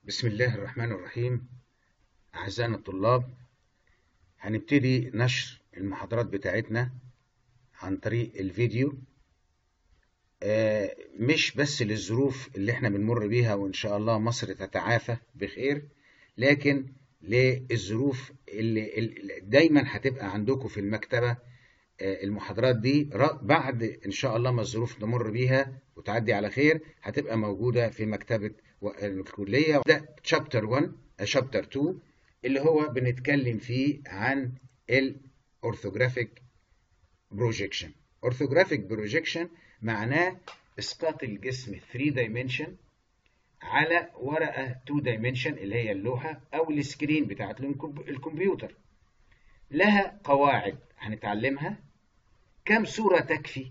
بسم الله الرحمن الرحيم أعزائنا الطلاب هنبتدي نشر المحاضرات بتاعتنا عن طريق الفيديو آه، مش بس للظروف اللي احنا بنمر بيها وإن شاء الله مصر تتعافى بخير لكن للظروف اللي اللي دايما هتبقى عندكم في المكتبة آه، المحاضرات دي ر- بعد إن شاء الله ما الظروف نمر بيها وتعدي على خير هتبقى موجودة في مكتبة و- الكلية ده شابتر 1 شابتر 2 اللي هو بنتكلم فيه عن الأورثوغرافيك بروجيكشن أورثوغرافيك بروجيكشن معناه إسقاط الجسم 3 دايمنشن على ورقة 2 دايمنشن اللي هي اللوحة أو السكرين بتاعت الكمب- الكمبيوتر لها قواعد هنتعلمها كم صورة تكفي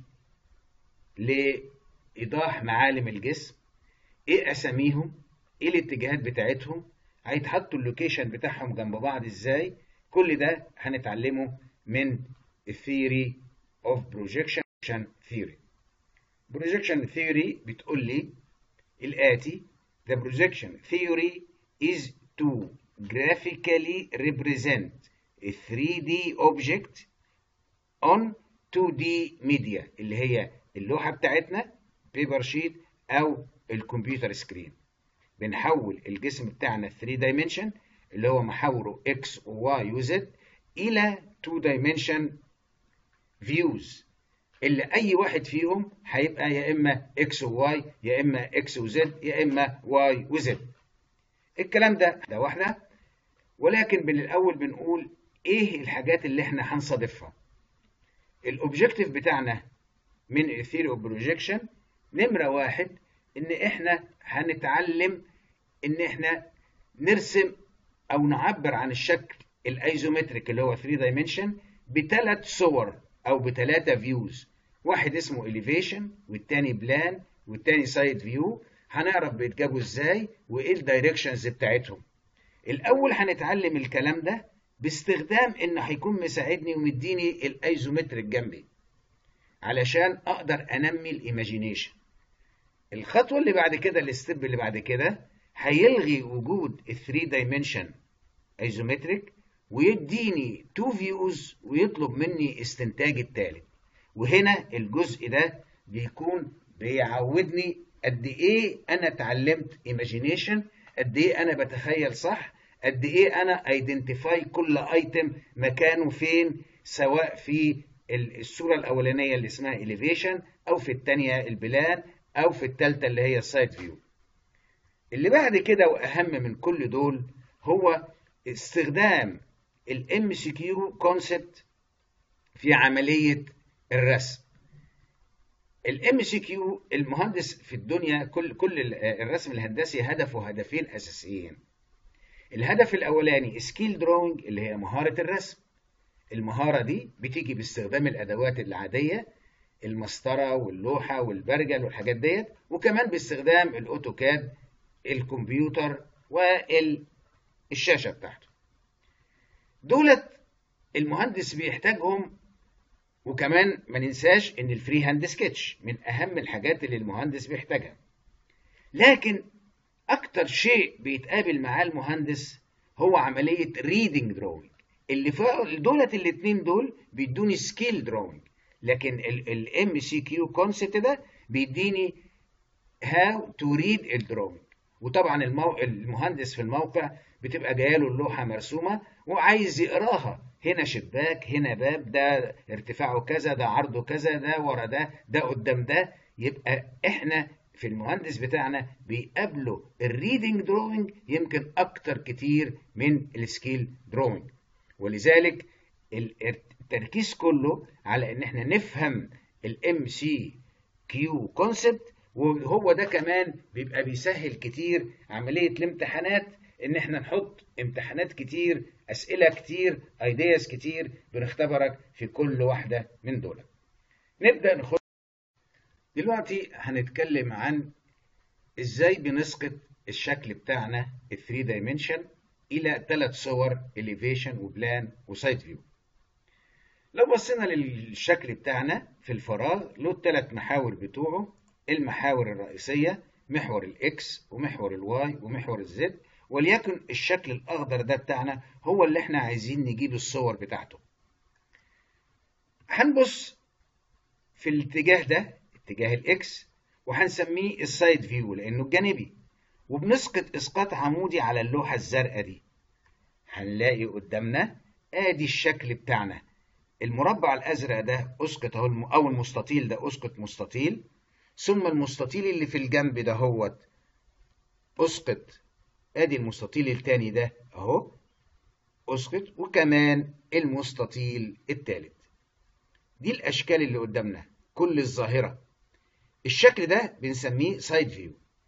لإيضاح معالم الجسم ايه اساميهم ايه الاتجاهات بتاعتهم هيتحطوا اللوكيشن بتاعهم جنب بعض ازاي كل ده هنتعلمه من الثيوري اوف بروجيكشن ثيوري بروجيكشن ثيوري بتقول لي الاتي the projection theory is to graphically represent a 3D object on 2D media اللي هي اللوحة بتاعتنا بيبر شيت أو الكمبيوتر سكرين بنحول الجسم بتاعنا 3 دايمنشن اللي هو محاوره X و Y و Z إلى 2 دايمنشن فيوز اللي أي واحد فيهم هيبقى يا إما X و Y يا إما X و Z يا إما Y و Z الكلام ده ده واحدة ولكن من الأول بنقول إيه الحاجات اللي إحنا هنصادفها الاوبجيكتيف بتاعنا من الثيري اوف بروجيكشن نمره واحد ان احنا هنتعلم ان احنا نرسم او نعبر عن الشكل الايزومتريك اللي هو 3 دايمنشن بثلاث صور او بثلاثه فيوز واحد اسمه elevation والتاني بلان والتاني سايد فيو هنعرف بيتجابوا ازاي وايه الدايركشنز بتاعتهم الاول هنتعلم الكلام ده باستخدام ان هيكون مساعدني ومديني الايزومتريك جنبي علشان اقدر انمي الايماجينيشن الخطوه اللي بعد كده الستيب اللي بعد كده هيلغي وجود ال 3 دايمنشن ايزومتريك ويديني تو فيوز ويطلب مني استنتاج التالت وهنا الجزء ده بيكون بيعودني قد ايه انا اتعلمت ايماجينيشن قد ايه انا بتخيل صح قد ايه انا ايدنتيفاي كل ايتم مكانه فين سواء في ال- الصوره الاولانيه اللي اسمها elevation او في الثانيه البلان او في الثالثه اللي هي السايد فيو اللي بعد كده واهم من كل دول هو استخدام الام سي كيو كونسبت في عمليه الرسم الام سي كيو المهندس في الدنيا كل كل ال- الرسم الهندسي هدفه هدفين اساسيين الهدف الاولاني سكيل دروينج اللي هي مهاره الرسم المهاره دي بتيجي باستخدام الادوات العاديه المسطره واللوحه والبرجل والحاجات ديت وكمان باستخدام الاوتوكاد الكمبيوتر والشاشه بتاعته دولت المهندس بيحتاجهم وكمان ما ننساش ان الفري هاند سكتش من اهم الحاجات اللي المهندس بيحتاجها لكن اكتر شيء بيتقابل معاه المهندس هو عمليه ريدنج دروينج اللي فوق دولت الاثنين دول بيدوني سكيل دروينج لكن الام سي كيو كونسبت ده بيديني هاو تو ريد الدروينج وطبعا المو... المهندس في الموقع بتبقى جايه له اللوحه مرسومه وعايز يقراها هنا شباك هنا باب ده ارتفاعه كذا ده عرضه كذا ده ورا ده ده قدام ده يبقى احنا في المهندس بتاعنا بيقابله الريدنج دروينج يمكن اكتر كتير من السكيل دروينج ولذلك ال- التركيز كله على ان احنا نفهم الام سي كيو كونسبت وهو ده كمان بيبقى بيسهل كتير عملية الامتحانات ان احنا نحط امتحانات كتير اسئلة كتير ايدياز كتير بنختبرك في كل واحدة من دول نبدأ نخش دلوقتي هنتكلم عن ازاي بنسقط الشكل بتاعنا ال 3 دايمنشن الى ثلاث صور elevation وبلان وسايد فيو لو بصينا للشكل بتاعنا في الفراغ له الثلاث محاور بتوعه المحاور الرئيسية محور الاكس ومحور الواي ومحور الزد وليكن الشكل الاخضر ده بتاعنا هو اللي احنا عايزين نجيب الصور بتاعته هنبص في الاتجاه ده اتجاه الاكس وهنسميه السايد فيو لانه الجانبي وبنسقط اسقاط عمودي على اللوحه الزرقاء دي هنلاقي قدامنا ادي الشكل بتاعنا المربع الازرق ده اسقط اهو او المستطيل ده اسقط مستطيل ثم المستطيل اللي في الجنب ده هو اسقط ادي المستطيل التاني ده اهو اسقط وكمان المستطيل التالت دي الاشكال اللي قدامنا كل الظاهره الشكل ده بنسميه سايد فيو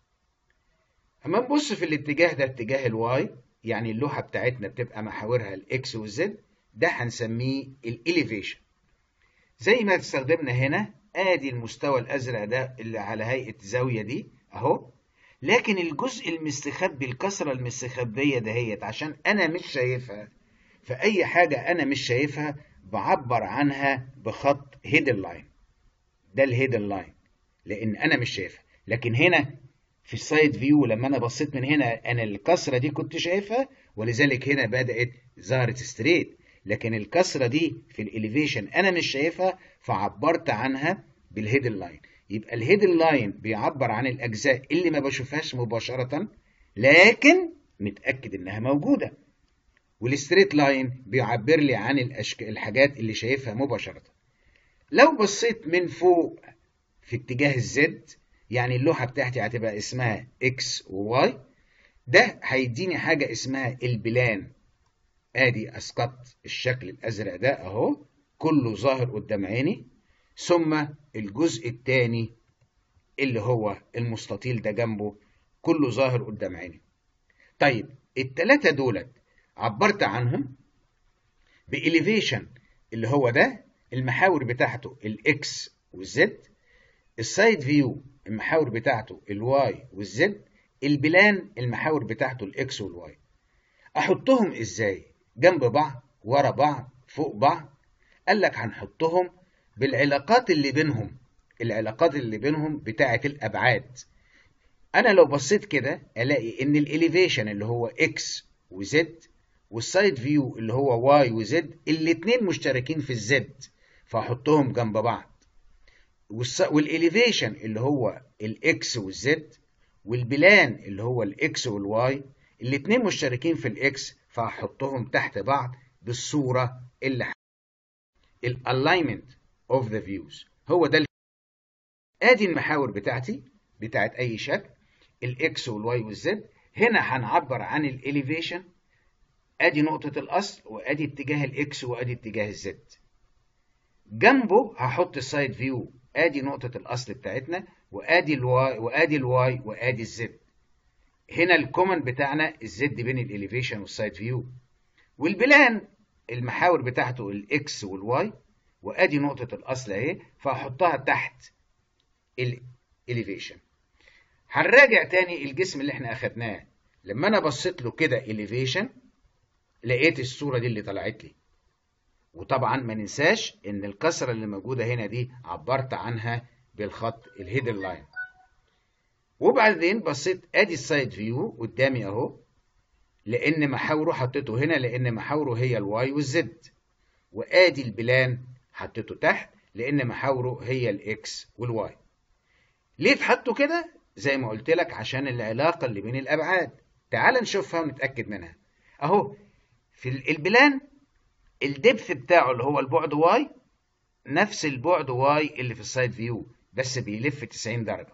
اما نبص في الاتجاه ده اتجاه الواي يعني اللوحه بتاعتنا بتبقى محاورها الاكس والزد ده هنسميه الاليفيشن زي ما استخدمنا هنا ادي المستوى الازرق ده اللي على هيئه زاويه دي اهو لكن الجزء المستخبي الكسره المستخبيه دهيت عشان انا مش شايفها فاي حاجه انا مش شايفها بعبر عنها بخط هيدن لاين ده الهيدن لاين لان انا مش شايفها لكن هنا في السايد فيو لما انا بصيت من هنا انا الكسره دي كنت شايفها ولذلك هنا بدات ظهرت ستريت لكن الكسره دي في الاليفيشن انا مش شايفها فعبرت عنها بالهيدن لاين يبقى الهيدن لاين بيعبر عن الاجزاء اللي ما بشوفهاش مباشره لكن متاكد انها موجوده والستريت لاين بيعبر لي عن الأشك... الحاجات اللي شايفها مباشره لو بصيت من فوق في اتجاه الزد يعني اللوحه بتاعتي هتبقى اسمها اكس وواي ده هيديني حاجه اسمها البلان ادي اسقطت الشكل الازرق ده اهو كله ظاهر قدام عيني ثم الجزء الثاني اللي هو المستطيل ده جنبه كله ظاهر قدام عيني طيب التلاتة دولت عبرت عنهم بإليفيشن اللي هو ده المحاور بتاعته الاكس والزد السايد فيو المحاور بتاعته الواي والزد البلان المحاور بتاعته الاكس والواي احطهم ازاي جنب بعض ورا بعض فوق بعض قال لك هنحطهم بالعلاقات اللي بينهم العلاقات اللي بينهم بتاعه الابعاد انا لو بصيت كده الاقي ان الاليفيشن اللي هو اكس وزد والسايد فيو اللي هو واي وزد الاتنين مشتركين في الزد فاحطهم جنب بعض والاليفيشن اللي هو الاكس والزد والبلان اللي هو الاكس والواي الاتنين مشتركين في الاكس فهحطهم تحت بعض بالصوره اللي الالاينمنت اوف ذا فيوز هو ده ادي المحاور بتاعتي بتاعت اي شكل الاكس والواي والزد هنا هنعبر عن الاليفيشن ادي نقطه الاصل وادي اتجاه الاكس وادي اتجاه الزد جنبه هحط السايد فيو ادي نقطه الاصل بتاعتنا وادي الواي وادي الواي وادي الزد هنا الكومن بتاعنا الزد بين الاليفيشن والسايد فيو والبلان المحاور بتاعته الاكس والواي وادي نقطه الاصل اهي فهحطها تحت الاليفيشن هنراجع تاني الجسم اللي احنا اخدناه لما انا بصيت له كده اليفيشن لقيت الصوره دي اللي طلعت لي وطبعا ما ننساش ان الكسره اللي موجوده هنا دي عبرت عنها بالخط الهيدن لاين وبعدين بصيت ادي السايد فيو قدامي اهو لان محاوره حطيته هنا لان محاوره هي الواي والزد وادي البلان حطيته تحت لان محاوره هي الاكس والواي ليه اتحطوا كده زي ما قلت لك عشان العلاقه اللي بين الابعاد تعال نشوفها ونتاكد منها اهو في البلان الدبث بتاعه اللي هو البعد واي نفس البعد واي اللي في السايد فيو بس بيلف 90 درجه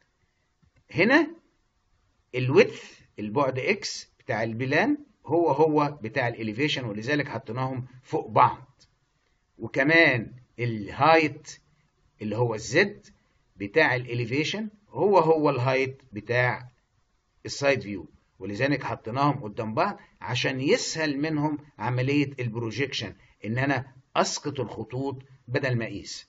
هنا الويدث البعد اكس بتاع البلان هو هو بتاع الاليفيشن ولذلك حطيناهم فوق بعض وكمان الهايت اللي هو الزد بتاع الاليفيشن هو هو الهايت بتاع السايد فيو ولذلك حطيناهم قدام بعض عشان يسهل منهم عملية البروجيكشن ان انا اسقط الخطوط بدل ما اقيس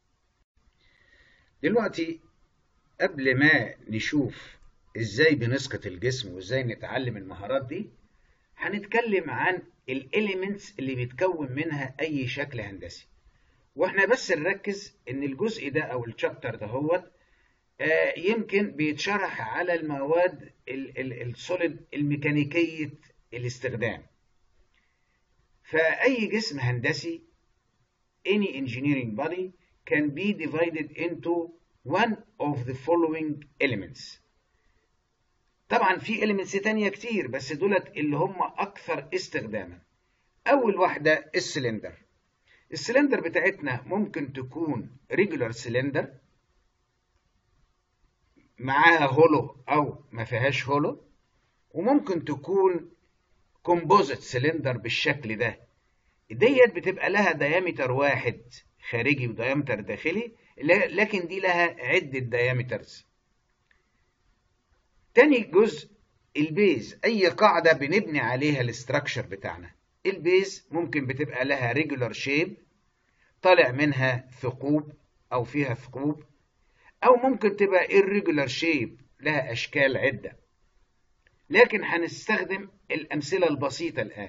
دلوقتي قبل ما نشوف ازاي بنسقط الجسم وازاي نتعلم المهارات دي هنتكلم عن الاليمنتس اللي بيتكون منها اي شكل هندسي واحنا بس نركز ان الجزء ده او الشابتر ده هو آه، يمكن بيتشرح على المواد السوليد الميكانيكية الاستخدام فأي جسم هندسي any engineering body can be divided into one of the following elements طبعا في elements تانية كتير بس دولت اللي هم أكثر استخداما أول واحدة السلندر السلندر بتاعتنا ممكن تكون regular cylinder معاها هولو أو ما فيهاش هولو وممكن تكون كومبوزيت سلندر بالشكل ده ديت بتبقى لها ديامتر واحد خارجي وديامتر داخلي لكن دي لها عدة ديامترز تاني جزء البيز أي قاعدة بنبني عليها الاستراكشر بتاعنا البيز ممكن بتبقى لها ريجولار شيب طالع منها ثقوب أو فيها ثقوب أو ممكن تبقى irregular shape لها أشكال عدة لكن هنستخدم الأمثلة البسيطة الآن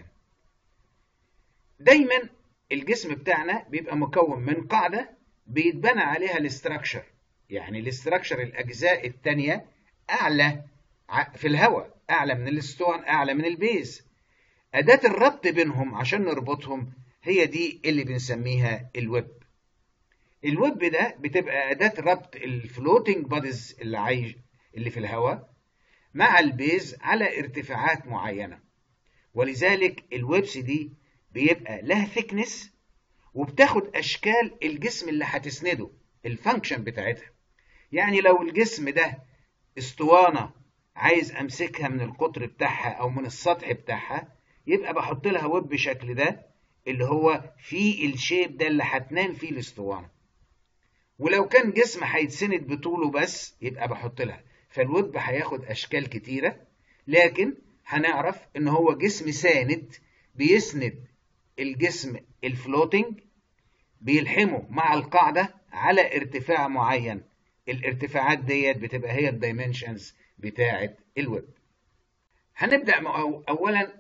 دايما الجسم بتاعنا بيبقى مكون من قاعدة بيتبنى عليها الاستراكشر يعني الاستراكشر الأجزاء التانية أعلى في الهواء أعلى من الاسطوان أعلى من البيز أداة الربط بينهم عشان نربطهم هي دي اللي بنسميها الويب الويب ده بتبقى أداة ربط الفلوتنج بوديز اللي عايش اللي في الهواء مع البيز على ارتفاعات معينة ولذلك الويبس دي بيبقى لها ثيكنس وبتاخد أشكال الجسم اللي هتسنده الفانكشن بتاعتها يعني لو الجسم ده اسطوانة عايز أمسكها من القطر بتاعها أو من السطح بتاعها يبقى بحط لها ويب بالشكل ده اللي هو فيه الشيب ده اللي هتنام فيه الاسطوانة ولو كان جسم هيتسند بطوله بس يبقى بحط لها فالويب هياخد اشكال كتيره لكن هنعرف ان هو جسم ساند بيسند الجسم الفلوتنج بيلحمه مع القاعده على ارتفاع معين الارتفاعات ديت بتبقى هي الدايمنشنز بتاعه الويب هنبدا اولا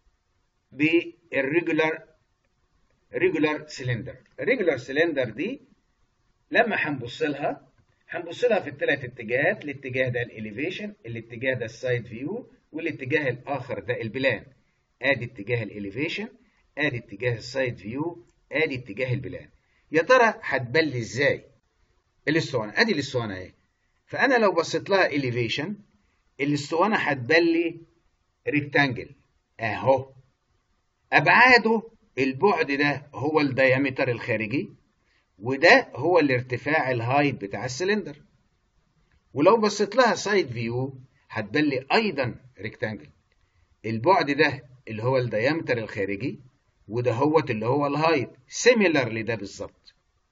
بالريجولار ريجولار سلندر الريجولار سلندر دي لما هنبص لها هنبص لها في الثلاث اتجاهات الاتجاه ده الاليفيشن الاتجاه ده السايد فيو والاتجاه الاخر ده البلان ادي اتجاه الاليفيشن ادي اتجاه السايد فيو ادي اتجاه البلان يا ترى هتبل ازاي الاسطوانه ادي الاسطوانه اهي فانا لو بصيت لها اليفيشن الاسطوانه هتبلي ريكتانجل اهو ابعاده البعد ده هو الديامتر الخارجي وده هو الارتفاع الهايت بتاع السلندر ولو بصيت لها سايد فيو هتبلي ايضا ريكتانجل البعد ده اللي هو الديامتر الخارجي وده هو اللي هو الهايت سيميلر لده بالظبط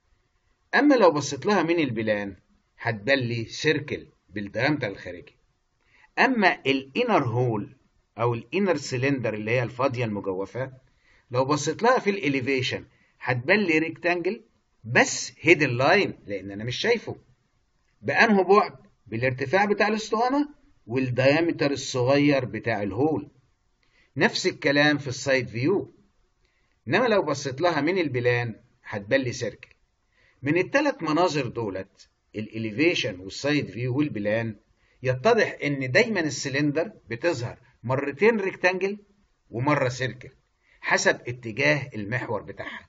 اما لو بصيت لها من البلان هتبلي سيركل بالديامتر الخارجي اما الانر هول او الانر سلندر اللي هي الفاضيه المجوفه لو بصيت لها في الاليفيشن هتبلي ريكتانجل بس هيدن لاين لان انا مش شايفه بانه بعد بالارتفاع بتاع الاسطوانه والديامتر الصغير بتاع الهول نفس الكلام في السايد فيو انما لو بصيت لها من البلان هتبلي سيركل من الثلاث مناظر دولت الاليفيشن والسايد فيو والبلان يتضح ان دايما السلندر بتظهر مرتين ريكتانجل ومره سيركل حسب اتجاه المحور بتاعها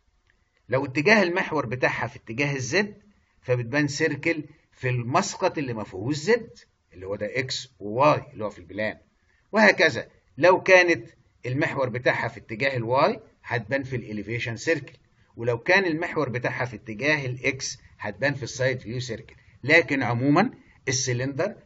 لو اتجاه المحور بتاعها في اتجاه الزد فبتبان سيركل في المسقط اللي ما فيهوش زد اللي هو ده اكس وواي اللي هو في البلان وهكذا لو كانت المحور بتاعها في اتجاه الواي هتبان في الاليفيشن سيركل ولو كان المحور بتاعها في اتجاه الاكس هتبان في السايد فيو سيركل لكن عموما السلندر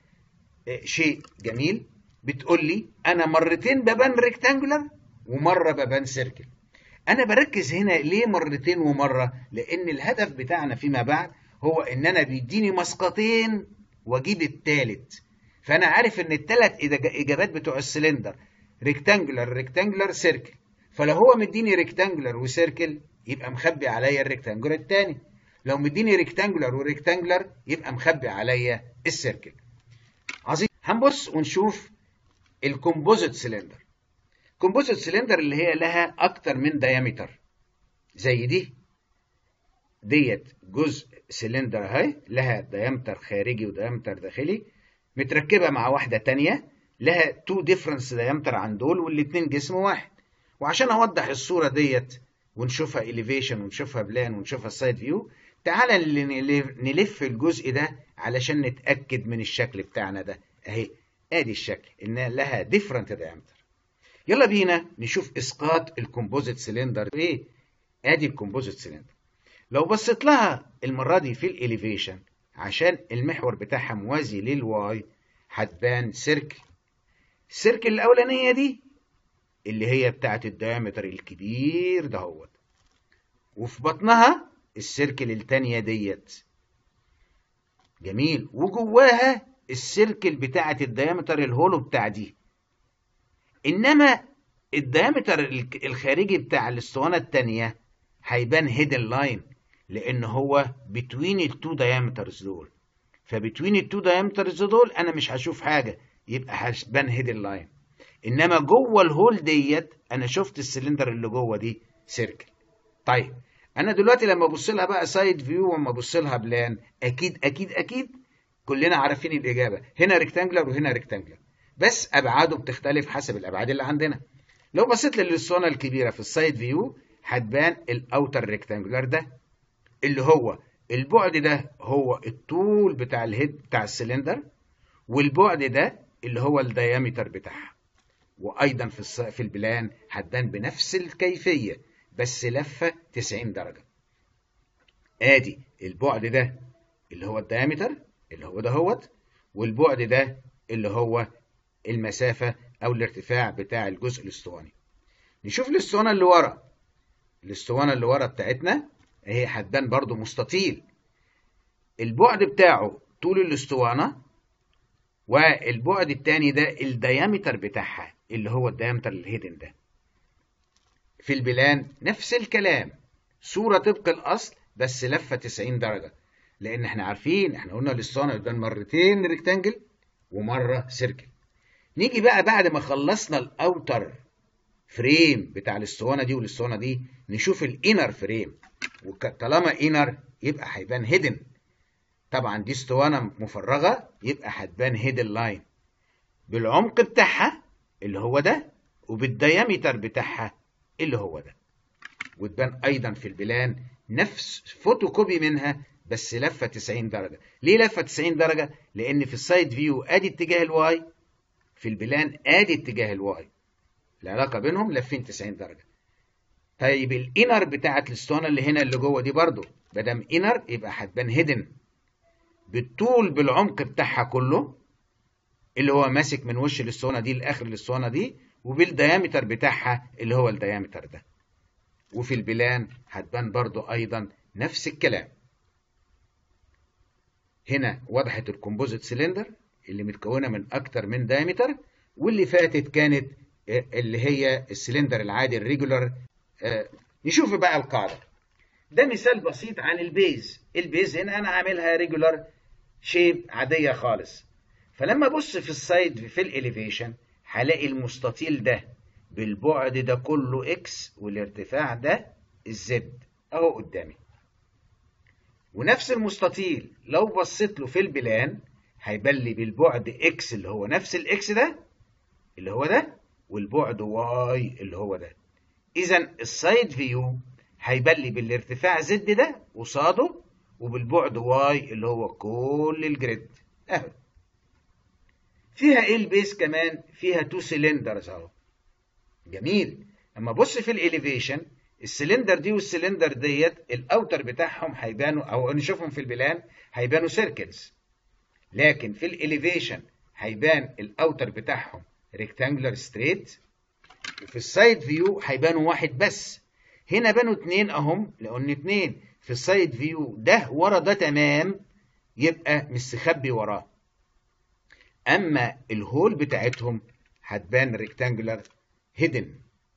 شيء جميل بتقول لي انا مرتين ببان ريكتانجولار ومره ببان سيركل انا بركز هنا ليه مرتين ومره لان الهدف بتاعنا فيما بعد هو ان انا بيديني مسقطين واجيب التالت فانا عارف ان الثلاث اجابات بتوع السلندر ريكتانجولار ريكتانجولار سيركل فلو هو مديني ريكتانجولار وسيركل يبقى مخبي عليا الريكتانجولار الثاني لو مديني ريكتانجولار وريكتانجولار يبقى مخبي عليا السيركل عظيم هنبص ونشوف الكومبوزيت سلندر كومبوزيت سلندر اللي هي لها اكتر من دايمتر زي دي ديت جزء سلندر اهي لها ديامتر خارجي وديامتر داخلي متركبه مع واحده تانية لها تو ديفرنس ديامتر عن دول والاتنين جسم واحد وعشان اوضح الصوره ديت ونشوفها اليفيشن ونشوفها بلان ونشوفها سايد فيو تعالى نلف الجزء ده علشان نتاكد من الشكل بتاعنا ده اهي ادي الشكل ان لها ديفرنت ديامتر يلا بينا نشوف اسقاط الكومبوزيت سلندر ايه ادي الكومبوزيت سلندر لو بصيت لها المره دي في الاليفيشن عشان المحور بتاعها موازي للواي هتبان سيركل السيركل الاولانيه دي اللي هي بتاعت الديامتر الكبير دهوت وفي بطنها السيركل التانية ديت جميل وجواها السيركل بتاعت الديامتر الهولو بتاع دي انما الديامتر الخارجي بتاع الاسطوانه التانية هيبان هيدن لاين لان هو بتوين التو دايمترز دول فبتوين التو دايمترز دول انا مش هشوف حاجه يبقى هتبان هيدن لاين انما جوه الهول ديت انا شفت السلندر اللي جوه دي سيركل طيب انا دلوقتي لما ابص لها بقى سايد فيو وما ابص لها بلان اكيد اكيد اكيد كلنا عارفين الاجابه هنا ريكتانجلر وهنا ريكتانجلر بس ابعاده بتختلف حسب الابعاد اللي عندنا لو بصيت للاسطوانه الكبيره في السايد فيو هتبان الاوتر ريكتانجلر ده اللي هو البعد ده هو الطول بتاع الهيد بتاع السلندر والبعد ده اللي هو الديامتر بتاعها وايضا في في البلان هتبان بنفس الكيفيه بس لفه 90 درجه ادي البعد ده اللي هو الديامتر اللي هو دهوت والبعد ده اللي هو المسافه او الارتفاع بتاع الجزء الاسطواني نشوف الاسطوانه اللي ورا الاسطوانه اللي ورا بتاعتنا اهي هتبان برضو مستطيل البعد بتاعه طول الاسطوانه والبعد التاني ده الديامتر بتاعها اللي هو الديامتر الهيدن ده في البلان نفس الكلام صورة طبق الأصل بس لفة 90 درجة لأن احنا عارفين احنا قلنا الاسطوانة بتبان مرتين ريكتانجل ومرة سيركل نيجي بقى بعد ما خلصنا الأوتر فريم بتاع الاسطوانة دي والاسطوانة دي نشوف الانر فريم وطالما انر يبقى هيبان هيدن طبعا دي اسطوانة مفرغة يبقى هتبان هيدن لاين بالعمق بتاعها اللي هو ده وبالديامتر بتاعها اللي هو ده وتبان ايضا في البلان نفس فوتوكوبي منها بس لفه 90 درجه ليه لفه 90 درجه لان في السايد فيو ادي اتجاه الواي في البلان ادي اتجاه الواي العلاقه بينهم لفين 90 درجه طيب الانر بتاعت الاسطوانه اللي هنا اللي جوه دي برضو مادام انر يبقى هتبان هيدن بالطول بالعمق بتاعها كله اللي هو ماسك من وش الاسطوانه دي لاخر الاسطوانه دي وبالديامتر بتاعها اللي هو الديامتر ده وفي البلان هتبان برضو ايضا نفس الكلام هنا وضحت الكومبوزيت سلندر اللي متكونه من اكتر من دايمتر واللي فاتت كانت اللي هي السلندر العادي الريجولار آه نشوف بقى القاعده ده مثال بسيط عن البيز البيز هنا انا عاملها ريجولار شيب عاديه خالص فلما ابص في السايد في الاليفيشن هلاقي المستطيل ده بالبعد ده كله اكس والارتفاع ده الزد اهو قدامي ونفس المستطيل لو بصيت له في البلان هيبان لي بالبعد اكس اللي هو نفس الاكس ده اللي هو ده والبعد واي اللي هو ده اذا السايد فيو هيبان لي بالارتفاع زد ده قصاده وبالبعد واي اللي هو كل الجريد اهو فيها ايه البيس كمان فيها تو سيلندرز اهو جميل اما بص في الاليفيشن السلندر دي والسلندر ديت الاوتر بتاعهم هيبانوا او نشوفهم في البلان هيبانوا سيركلز لكن في الاليفيشن هيبان الاوتر بتاعهم ريكتانجلر ستريت وفي السايد فيو هيبانوا واحد بس هنا بانوا اتنين اهم لان اتنين في السايد فيو ده ورا ده تمام يبقى مستخبي وراه اما الهول بتاعتهم هتبان ريكتانجلر هيدن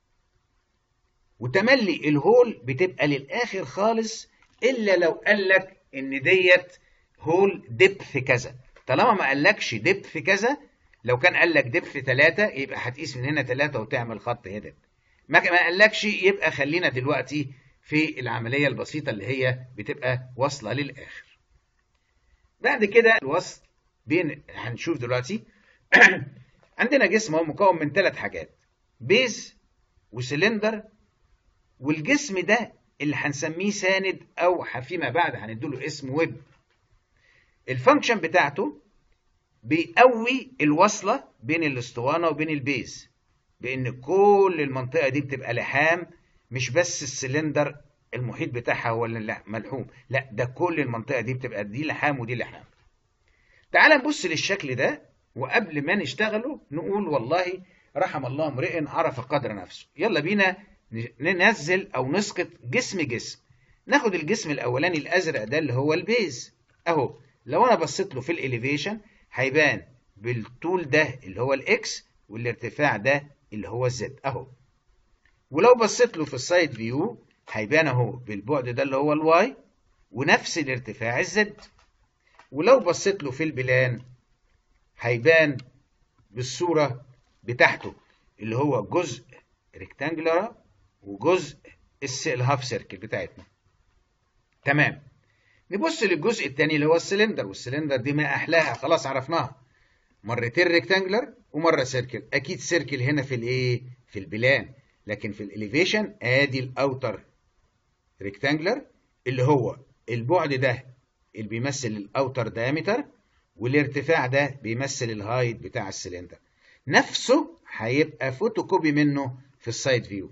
وتملي الهول بتبقى للاخر خالص الا لو قال لك ان ديت هول دبث كذا طالما ما قالكش دبث كذا لو كان قال لك دبث ثلاثة يبقى هتقيس من هنا ثلاثة وتعمل خط هيدن ما ما قالكش يبقى خلينا دلوقتي في العمليه البسيطه اللي هي بتبقى واصله للاخر بعد كده الوصل بين هنشوف دلوقتي عندنا جسم هو مكون من ثلاث حاجات بيز وسلندر والجسم ده اللي هنسميه ساند او فيما بعد هنديله اسم ويب الفانكشن بتاعته بيقوي الوصله بين الاسطوانه وبين البيز بان كل المنطقه دي بتبقى لحام مش بس السلندر المحيط بتاعها هو اللي ملحوم لا ده كل المنطقه دي بتبقى دي لحام ودي لحام تعال نبص للشكل ده وقبل ما نشتغله نقول والله رحم الله امرئ عرف قدر نفسه يلا بينا ننزل او نسقط جسم جسم ناخد الجسم الاولاني الازرق ده اللي هو البيز اهو لو انا بصيت له في الاليفيشن هيبان بالطول ده اللي هو الاكس والارتفاع ده اللي هو الزد اهو ولو بصيت له في السايد فيو هيبان اهو بالبعد ده اللي هو الواي ونفس الارتفاع الزد ولو بصيت له في البلان هيبان بالصورة بتاعته اللي هو جزء ريكتانجلر وجزء الهاف سيركل بتاعتنا تمام نبص للجزء الثاني اللي هو السلندر والسلندر دي ما احلاها خلاص عرفناها مرتين ريكتانجلر ومره سيركل اكيد سيركل هنا في الايه في البلان لكن في الاليفيشن ادي الاوتر ريكتانجلر اللي هو البعد ده اللي بيمثل الاوتر دايمتر والارتفاع ده بيمثل الهايت بتاع السلندر نفسه هيبقى فوتوكوبي منه في السايد فيو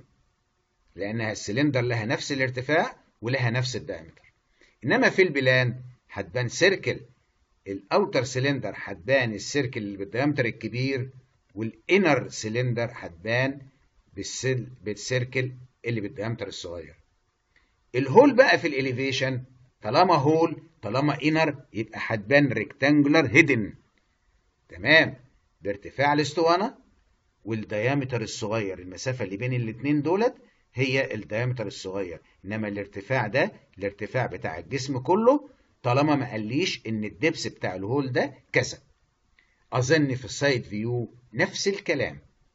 لانها السلندر لها نفس الارتفاع ولها نفس الدايمتر انما في البلان هتبان سيركل الاوتر سلندر هتبان السيركل اللي بالدايمتر الكبير والانر سلندر هتبان بالسل بالسيركل اللي بالدايمتر الصغير الهول بقى في الاليفيشن طالما هول طالما انر يبقى هتبان ريكتانجولار هيدن تمام بارتفاع الاسطوانه والديامتر الصغير المسافه اللي بين الاثنين دولت هي الديامتر الصغير انما الارتفاع ده الارتفاع بتاع الجسم كله طالما ما قاليش ان الدبس بتاع الهول ده كذا اظن في السايد فيو نفس الكلام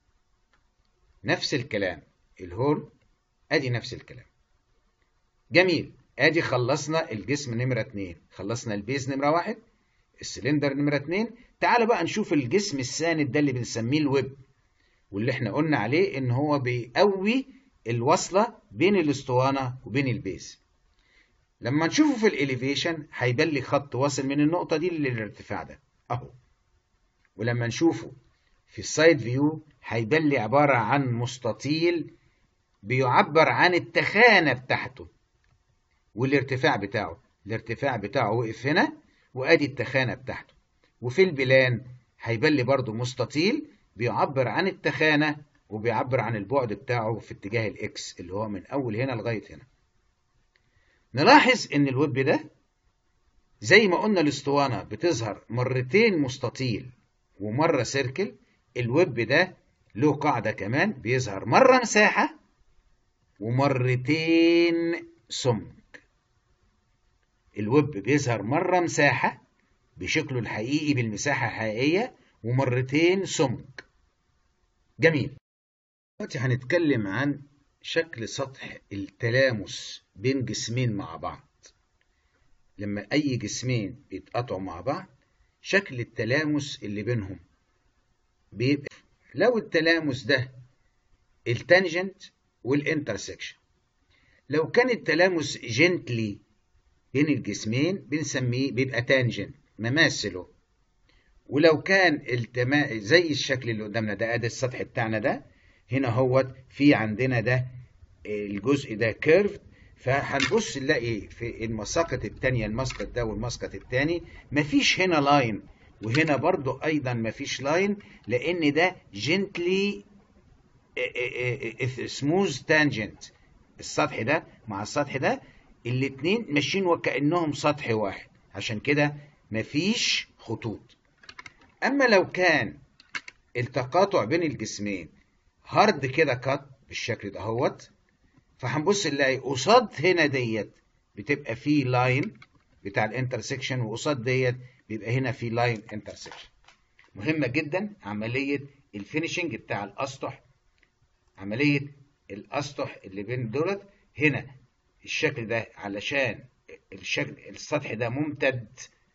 نفس الكلام الهول ادي نفس الكلام جميل ادي خلصنا الجسم نمرة اتنين خلصنا البيز نمرة واحد السلندر نمرة اتنين تعالوا بقى نشوف الجسم الساند ده اللي بنسميه الويب واللي احنا قلنا عليه ان هو بيقوي الوصلة بين الاسطوانة وبين البيز لما نشوفه في الاليفيشن هيبان لي خط واصل من النقطة دي للارتفاع ده اهو ولما نشوفه في السايد فيو هيبان لي عبارة عن مستطيل بيعبر عن التخانة بتاعته والارتفاع بتاعه الارتفاع بتاعه وقف هنا وادي التخانة بتاعته وفي البلان هيبان لي برضه مستطيل بيعبر عن التخانة وبيعبر عن البعد بتاعه في اتجاه الاكس اللي هو من اول هنا لغاية هنا نلاحظ ان الويب ده زي ما قلنا الاسطوانة بتظهر مرتين مستطيل ومرة سيركل الويب ده له قاعدة كمان بيظهر مرة مساحة ومرتين سمك الويب بيظهر مرة مساحة بشكله الحقيقي بالمساحة الحقيقية ومرتين سمك جميل دلوقتي هنتكلم عن شكل سطح التلامس بين جسمين مع بعض لما أي جسمين بيتقطعوا مع بعض شكل التلامس اللي بينهم بيبقى لو التلامس ده التانجنت والانترسكشن لو كان التلامس جنتلي بين الجسمين بنسميه بيبقى تانجنت مماثله ولو كان التما... زي الشكل اللي قدامنا ده ادي السطح بتاعنا ده هنا هوت في عندنا ده الجزء ده كيرف فهنبص نلاقي في المساقط الثانيه المسقط ده والمسقط الثاني مفيش هنا لاين وهنا برضو ايضا مفيش لاين لان ده جنتلي سموز تانجنت السطح ده مع السطح ده الاتنين ماشيين وكانهم سطح واحد عشان كده مفيش خطوط اما لو كان التقاطع بين الجسمين هارد كده كات بالشكل ده اهوت فهنبص نلاقي قصاد هنا ديت بتبقى في لاين بتاع الانترسكشن وقصاد ديت بيبقى هنا في لاين انترسكشن مهمة جدا عملية الفينيشنج بتاع الاسطح عملية الاسطح اللي بين دولت هنا الشكل ده علشان الشكل السطح ده ممتد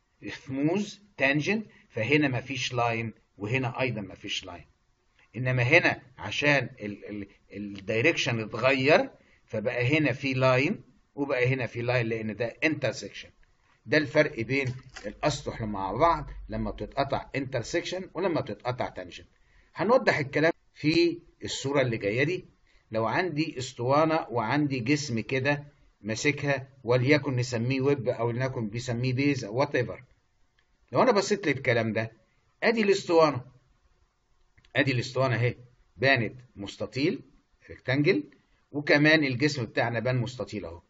سموز تانجنت فهنا مفيش لاين وهنا ايضا مفيش لاين انما هنا عشان الدايركشن اتغير فبقى هنا في لاين وبقى هنا في لاين لان ده انترسكشن ده الفرق بين الاسطح مع بعض لما بتتقطع انترسكشن ولما بتتقطع تانجنت هنوضح الكلام في الصوره اللي جايه دي لو عندي اسطوانه وعندي جسم كده ماسكها وليكن نسميه ويب او لنكن بيسميه بيز او وات ايفر لو انا بصيت للكلام ده ادي الاسطوانه ادي الاسطوانه اهي بانت مستطيل ريكتانجل وكمان الجسم بتاعنا بان مستطيل اهو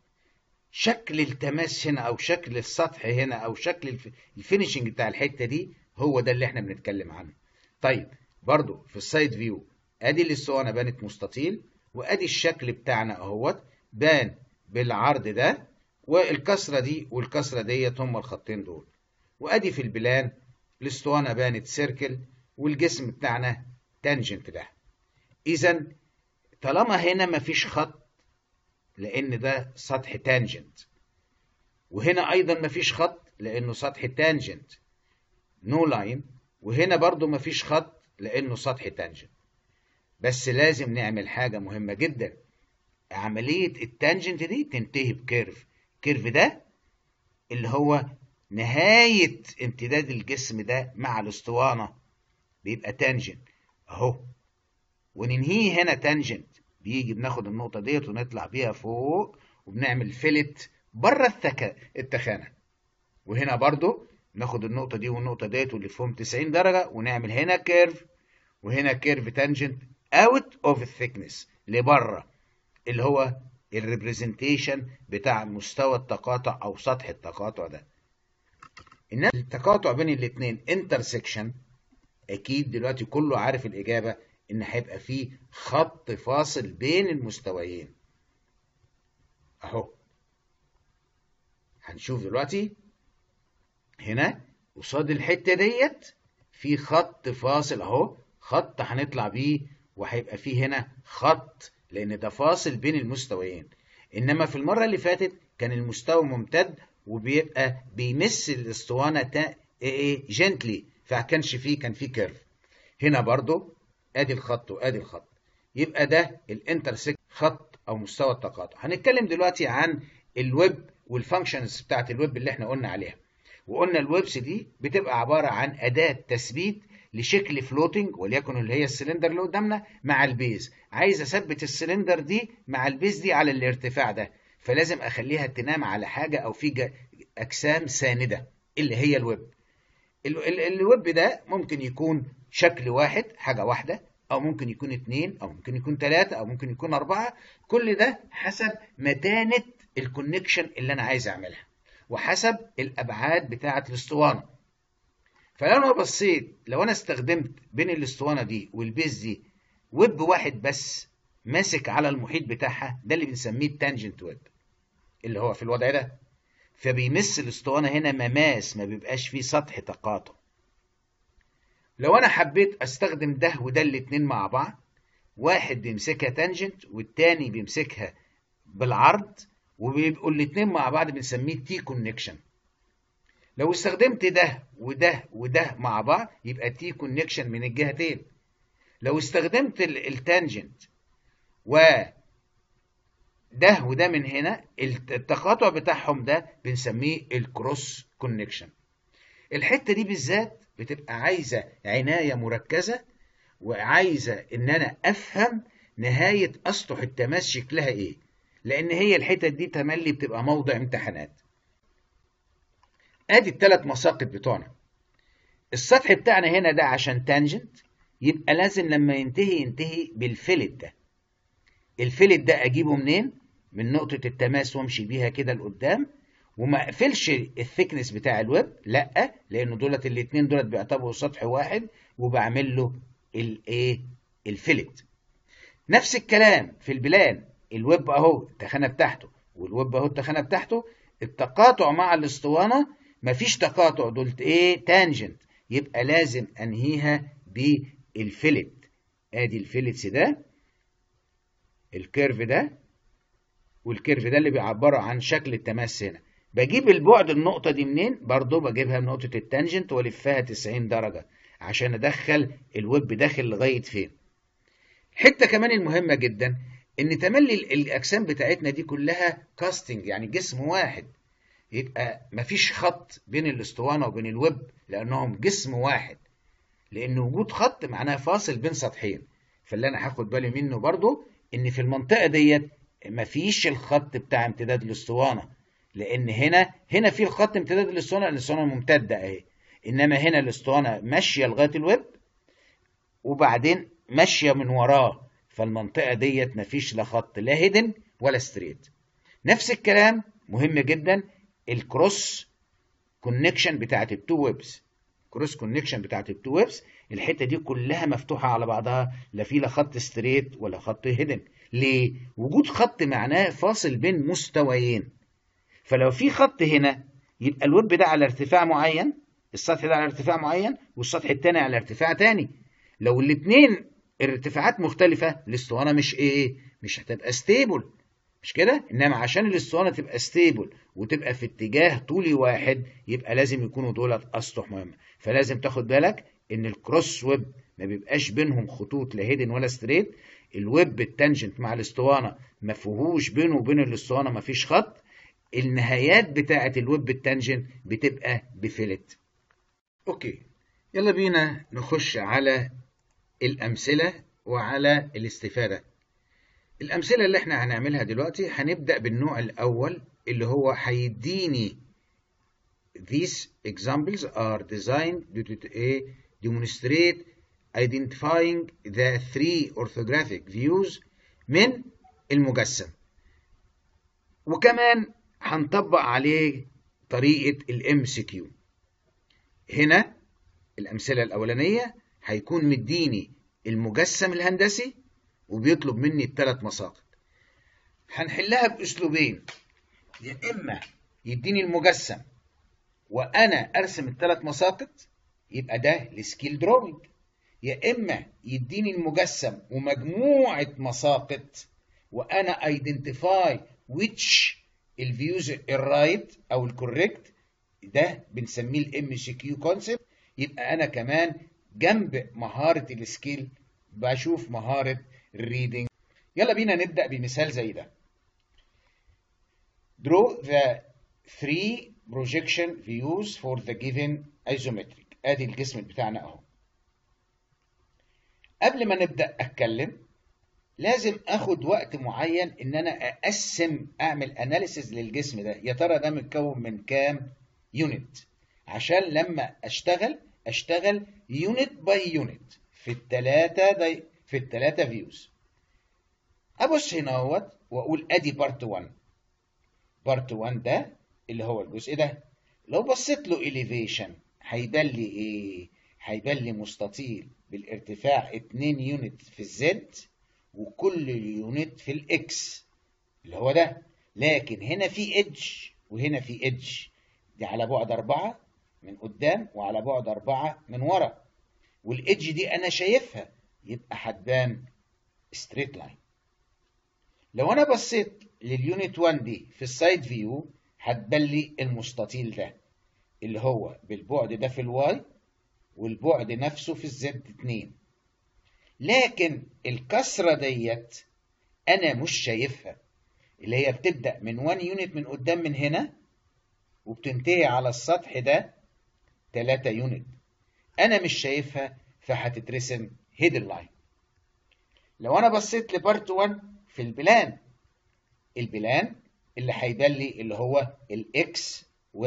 شكل التماس هنا او شكل السطح هنا او شكل الفينيشنج بتاع الحته دي هو ده اللي احنا بنتكلم عنه طيب برضو في السايد فيو ادي الاسطوانه بانت مستطيل وادي الشكل بتاعنا اهوت بان بالعرض ده والكسره دي والكسره ديت هم الخطين دول وادي في البلان الاسطوانه بانت سيركل والجسم بتاعنا تانجنت ده اذا طالما هنا مفيش خط لان ده سطح تانجنت وهنا ايضا مفيش خط لانه سطح تانجنت نو لاين وهنا برضو مفيش خط لانه سطح تانجنت بس لازم نعمل حاجه مهمه جدا عمليه التانجنت دي تنتهي بكيرف الكيرف ده اللي هو نهايه امتداد الجسم ده مع الاسطوانه بيبقى تانجنت اهو وننهيه هنا تانجنت بيجي بناخد النقطة ديت ونطلع بيها فوق وبنعمل فيلت بره التك... التخانة وهنا برضو ناخد النقطة دي والنقطة ديت واللي فيهم 90 درجة ونعمل هنا كيرف وهنا كيرف تانجنت اوت اوف الثيكنس لبره اللي هو الريبريزنتيشن بتاع مستوى التقاطع او سطح التقاطع ده انما التقاطع بين الاثنين انترسكشن اكيد دلوقتي كله عارف الاجابه ان هيبقى فيه خط فاصل بين المستويين اهو هنشوف دلوقتي هنا قصاد الحته ديت في خط فاصل اهو خط هنطلع بيه وهيبقى فيه هنا خط لان ده فاصل بين المستويين انما في المره اللي فاتت كان المستوى ممتد وبيبقى بيمس الاسطوانه ايه جنتلي فكانش فيه كان فيه كيرف هنا برضو ادي الخط وادي الخط يبقى ده الانترسكت خط او مستوى التقاطع هنتكلم دلوقتي عن الويب والفانكشنز بتاعت الويب اللي احنا قلنا عليها وقلنا الويبس دي بتبقى عباره عن اداه تثبيت لشكل فلوتنج وليكن اللي هي السلندر اللي قدامنا مع البيز عايز اثبت السلندر دي مع البيز دي على الارتفاع ده فلازم اخليها تنام على حاجه او في اجسام سانده اللي هي الويب الويب ده ممكن يكون شكل واحد حاجة واحدة أو ممكن يكون اتنين أو ممكن يكون تلاتة أو ممكن يكون أربعة كل ده حسب متانة الكونكشن اللي أنا عايز أعملها وحسب الأبعاد بتاعة الأسطوانة فلو أنا بصيت لو أنا استخدمت بين الأسطوانة دي والبيز دي ويب واحد بس ماسك على المحيط بتاعها ده اللي بنسميه التانجنت ويب اللي هو في الوضع ده فبيمس الاسطوانة هنا مماس ما بيبقاش فيه سطح تقاطع لو انا حبيت استخدم ده وده الاتنين مع بعض واحد بيمسكها تانجنت والتاني بيمسكها بالعرض وبيبقوا الاتنين مع بعض بنسميه تي كونكشن لو استخدمت ده وده وده مع بعض يبقى تي كونكشن من الجهتين لو استخدمت التانجنت و ده وده من هنا التقاطع بتاعهم ده بنسميه الكروس كونكشن الحته دي بالذات بتبقى عايزه عنايه مركزه وعايزه ان انا افهم نهايه اسطح التماس شكلها ايه لان هي الحتت دي تملي بتبقى موضع امتحانات ادي الثلاث مساقط بتوعنا السطح بتاعنا هنا ده عشان تانجنت يبقى لازم لما ينتهي ينتهي بالفلت ده الفلت ده اجيبه منين من نقطة التماس وامشي بيها كده لقدام وما اقفلش الثيكنس بتاع الويب لا لانه دولت الاثنين دولت بيعتبروا سطح واحد وبعمل له الايه الفلت نفس الكلام في البلان الويب اهو التخانه بتاعته والويب اهو التخانه بتاعته التقاطع مع الاسطوانه مفيش تقاطع دول ايه تانجنت يبقى لازم انهيها بالفلت ادي الفلتس ده الكيرف ده والكيرف ده اللي بيعبروا عن شكل التماس هنا بجيب البعد النقطة دي منين برضو بجيبها من نقطة التانجنت والفها 90 درجة عشان ادخل الويب داخل لغاية فين الحتة كمان المهمة جدا ان تملي الاجسام بتاعتنا دي كلها كاستنج يعني جسم واحد يبقى مفيش خط بين الاسطوانة وبين الويب لانهم جسم واحد لان وجود خط معناه فاصل بين سطحين فاللي انا هاخد بالي منه برضو ان في المنطقة ديت مفيش الخط بتاع امتداد الاسطوانة لان هنا هنا في الخط امتداد الاسطوانة الاسطوانة ممتدة اهي انما هنا الاسطوانة ماشية لغاية الويب وبعدين ماشية من وراه فالمنطقة ديت مفيش لا خط لا هيدن ولا ستريت نفس الكلام مهم جدا الكروس كونكشن بتاعت التو ويبس كروس كونكشن بتاعت التو ويبس الحته دي كلها مفتوحه على بعضها لا في لا خط ستريت ولا خط هيدن ليه وجود خط معناه فاصل بين مستويين فلو في خط هنا يبقى الويب ده على ارتفاع معين السطح ده على ارتفاع معين والسطح التاني على ارتفاع تاني لو الاتنين الارتفاعات مختلفة الاسطوانة مش ايه مش هتبقى ستيبل مش كده انما عشان الاسطوانة تبقى ستيبل وتبقى في اتجاه طولي واحد يبقى لازم يكونوا دولت اسطح مهمة فلازم تاخد بالك ان الكروس ويب ما بيبقاش بينهم خطوط لا هيدن ولا ستريت الويب التانجنت مع الاسطوانة ما فيهوش بينه وبين الاسطوانة ما فيش خط النهايات بتاعة الويب التانجنت بتبقى بفلت اوكي يلا بينا نخش على الأمثلة وعلى الاستفادة الأمثلة اللي احنا هنعملها دلوقتي هنبدأ بالنوع الأول اللي هو هيديني These examples are designed to demonstrate identifying the three orthographic views من المجسم وكمان هنطبق عليه طريقة الام سي كيو هنا الأمثلة الأولانية هيكون مديني المجسم الهندسي وبيطلب مني الثلاث مساقط هنحلها بأسلوبين يا إما يديني المجسم وأنا أرسم الثلاث مساقط يبقى ده السكيل دروينج يا إما يديني المجسم ومجموعة مساقط وأنا ايدنتيفاي which الفيوز الرايت أو الكوريكت ده بنسميه الام سي كيو كونسبت يبقى أنا كمان جنب مهارة السكيل بشوف مهارة الريدنج يلا بينا نبدأ بمثال زي ده draw the three projection views for the given isometric ادي الجسم بتاعنا اهو قبل ما نبدأ اتكلم لازم اخد وقت معين ان انا اقسم اعمل اناليسز للجسم ده يا ترى ده متكون من كام يونت عشان لما اشتغل اشتغل يونت باي يونت في الثلاثه دي في الثلاثه فيوز ابص هنا اهوت واقول ادي بارت 1 بارت 1 ده اللي هو الجزء ده لو بصيت له اليفيشن هيبان لي ايه هيبان لي مستطيل بالارتفاع 2 يونت في الزد وكل يونت في الاكس اللي هو ده لكن هنا في ايدج وهنا في ايدج دي على بعد أربعة من قدام وعلى بعد أربعة من ورا والإيدج دي أنا شايفها يبقى هتبان ستريت لاين لو أنا بصيت لليونت 1 دي في السايد فيو هتبان لي المستطيل ده اللي هو بالبعد ده في الواي والبعد نفسه في الزد 2 لكن الكسرة ديت أنا مش شايفها اللي هي بتبدأ من 1 يونت من قدام من هنا وبتنتهي على السطح ده 3 يونت انا مش شايفها فهتترسم هيدن لاين لو انا بصيت لبارت 1 في البلان البلان اللي هيبان لي اللي هو الاكس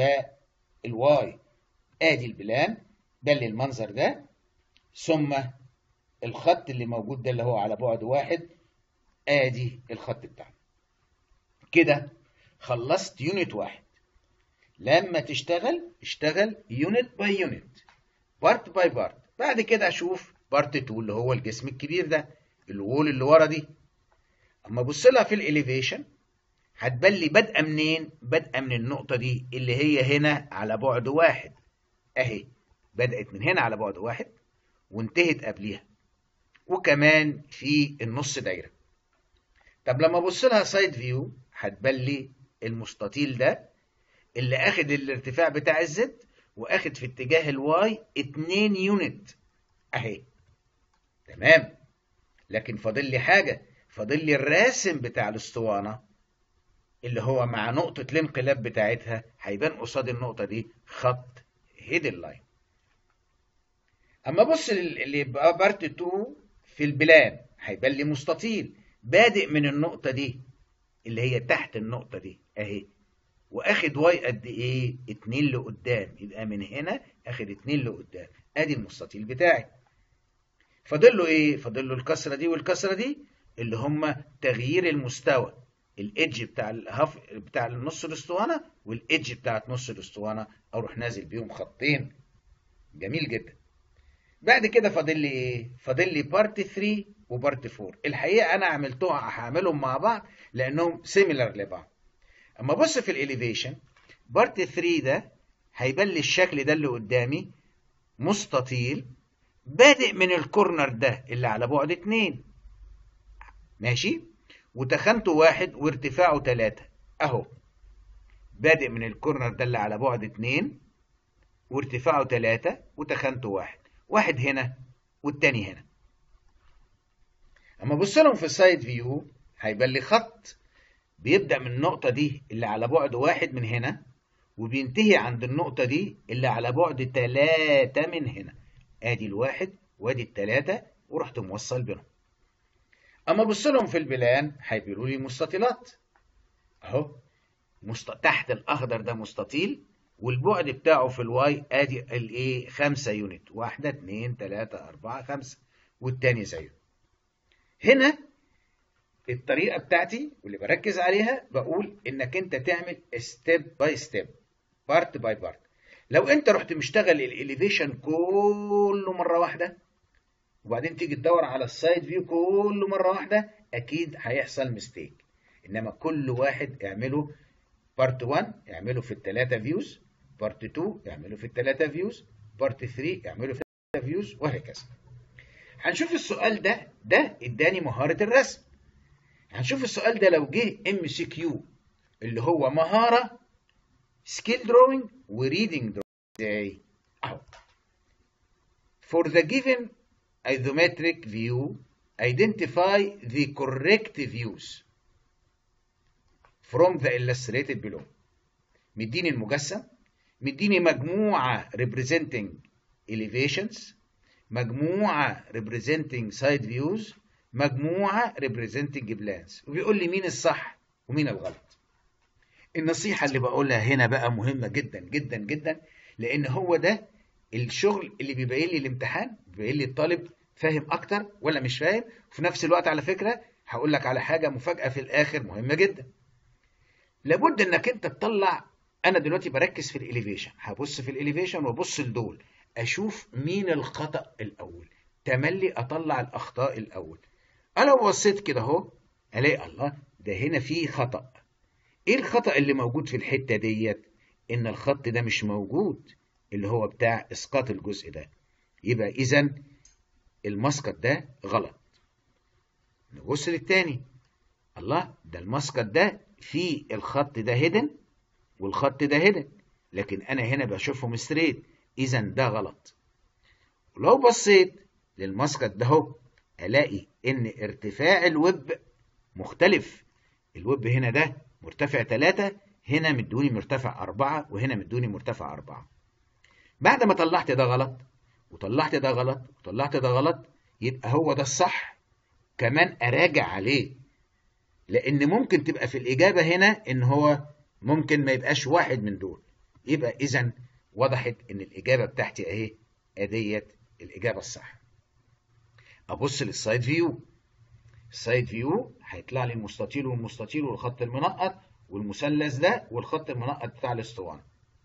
والواي ادي البلان ده اللي المنظر ده ثم الخط اللي موجود ده اللي هو على بعد واحد ادي الخط بتاعنا كده خلصت يونت واحد لما تشتغل اشتغل يونت باي يونت بارت باي بارت بعد كده اشوف بارت 2 اللي هو الجسم الكبير ده الوول اللي ورا دي اما ابص لها في الاليفيشن هتبان لي بادئه منين بادئه من النقطه دي اللي هي هنا على بعد واحد اهي بدات من هنا على بعد واحد وانتهت قبليها وكمان في النص دايره طب لما ابص لها سايد فيو هتبان لي المستطيل ده اللي اخد الارتفاع بتاع الزد واخد في اتجاه الواي 2 يونت اهي تمام لكن فاضل لي حاجه فاضل لي الراسم بتاع الاسطوانه اللي هو مع نقطه الانقلاب بتاعتها هيبان قصاد النقطه دي خط هيدن لاين اما بص اللي يبقى بارت 2 في البلان هيبان لي مستطيل بادئ من النقطه دي اللي هي تحت النقطه دي اهي واخد واي قد ايه 2 لقدام يبقى من هنا اخد 2 لقدام ادي المستطيل بتاعي فاضل له ايه فاضل له الكسره دي والكسره دي اللي هم تغيير المستوى الايدج بتاع الهف بتاع النص الاسطوانه والايدج بتاعت نص الاسطوانه اروح نازل بيهم خطين جميل جدا بعد كده فاضل لي ايه فاضل لي بارت 3 وبارت 4 الحقيقه انا عملتهم هعملهم مع بعض لانهم سيميلر لبعض اما بص في الاليفيشن بارت 3 ده هيبان لي الشكل ده اللي قدامي مستطيل بادئ من الكورنر ده اللي على بعد 2 ماشي وتخانته واحد وارتفاعه 3 اهو بادئ من الكورنر ده اللي على بعد 2 وارتفاعه 3 وتخانته واحد واحد هنا والتاني هنا اما ابص لهم في السايد فيو هيبان لي خط بيبدأ من النقطة دي اللي على بعد واحد من هنا وبينتهي عند النقطة دي اللي على بعد تلاتة من هنا ادي الواحد وادي التلاتة ورحت موصل بينهم اما ابص لهم في البلان هيبيقولوا لي مستطيلات اهو مست... تحت الاخضر ده مستطيل والبعد بتاعه في الواي ادي الايه 5 يونت واحدة اتنين تلاتة اربعة خمسة والتاني زيه هنا الطريقه بتاعتي واللي بركز عليها بقول انك انت تعمل ستيب باي ستيب بارت باي بارت لو انت رحت مشتغل الاليفيشن كله مره واحده وبعدين تيجي تدور على السايد فيو كله مره واحده اكيد هيحصل ميستيك انما كل واحد اعمله بارت 1 اعمله في الثلاثه فيوز بارت 2 اعمله في الثلاثه فيوز بارت 3 اعمله في الثلاثه فيوز وهكذا هنشوف السؤال ده ده اداني مهاره الرسم هنشوف السؤال ده لو جه ام سي كيو اللي هو مهاره سكيل دروينج وريدنج دروينج ازاي اهو for the given isometric view identify the correct views from the illustrated below مديني المجسم مديني مجموعة representing elevations مجموعة representing side views مجموعة representing plans وبيقول لي مين الصح ومين الغلط النصيحة اللي بقولها هنا بقى مهمة جدا جدا جدا لأن هو ده الشغل اللي بيبين لي الامتحان بيبين لي الطالب فاهم أكتر ولا مش فاهم وفي نفس الوقت على فكرة هقول لك على حاجة مفاجأة في الآخر مهمة جدا لابد إنك أنت تطلع أنا دلوقتي بركز في الإليفيشن هبص في الإليفيشن وأبص لدول أشوف مين الخطأ الأول تملي أطلع الأخطاء الأول انا لو بصيت كده اهو الاقي الله ده هنا في خطا ايه الخطا اللي موجود في الحته ديت ان الخط ده مش موجود اللي هو بتاع اسقاط الجزء ده يبقى اذا المسقط ده غلط نبص للتاني الله ده المسقط ده في الخط ده هيدن والخط ده هيدن لكن انا هنا بشوفهم ستريت اذا ده غلط ولو بصيت للمسقط ده اهو الاقي ان ارتفاع الويب مختلف الويب هنا ده مرتفع 3 هنا مدوني مرتفع 4 وهنا مدوني مرتفع 4 بعد ما طلعت ده غلط وطلعت ده غلط وطلعت ده غلط يبقى هو ده الصح كمان اراجع عليه لان ممكن تبقى في الاجابه هنا ان هو ممكن ما يبقاش واحد من دول يبقى اذا وضحت ان الاجابه بتاعتي اهي اديت الاجابه الصح ابص للسايد فيو السايد فيو هيطلع لي المستطيل والمستطيل والخط المنقط والمثلث ده والخط المنقط بتاع الاسطوانه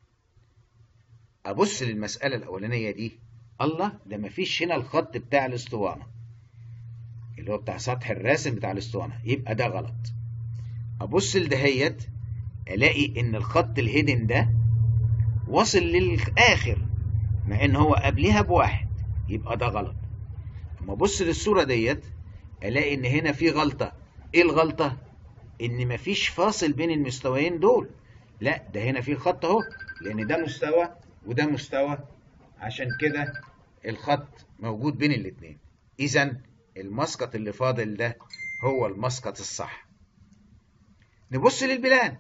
ابص للمساله الاولانيه دي الله ده مفيش هنا الخط بتاع الاسطوانه اللي هو بتاع سطح الراسم بتاع الاسطوانه يبقى ده غلط ابص لدهيت الاقي ان الخط الهيدن ده وصل للاخر مع ان هو قبلها بواحد يبقى ده غلط اما ابص للصوره ديت الاقي ان هنا في غلطه ايه الغلطه ان مفيش فاصل بين المستويين دول لا ده هنا في خط اهو لان ده مستوى وده مستوى عشان كده الخط موجود بين الاتنين اذا المسقط اللي فاضل ده هو المسقط الصح نبص للبلان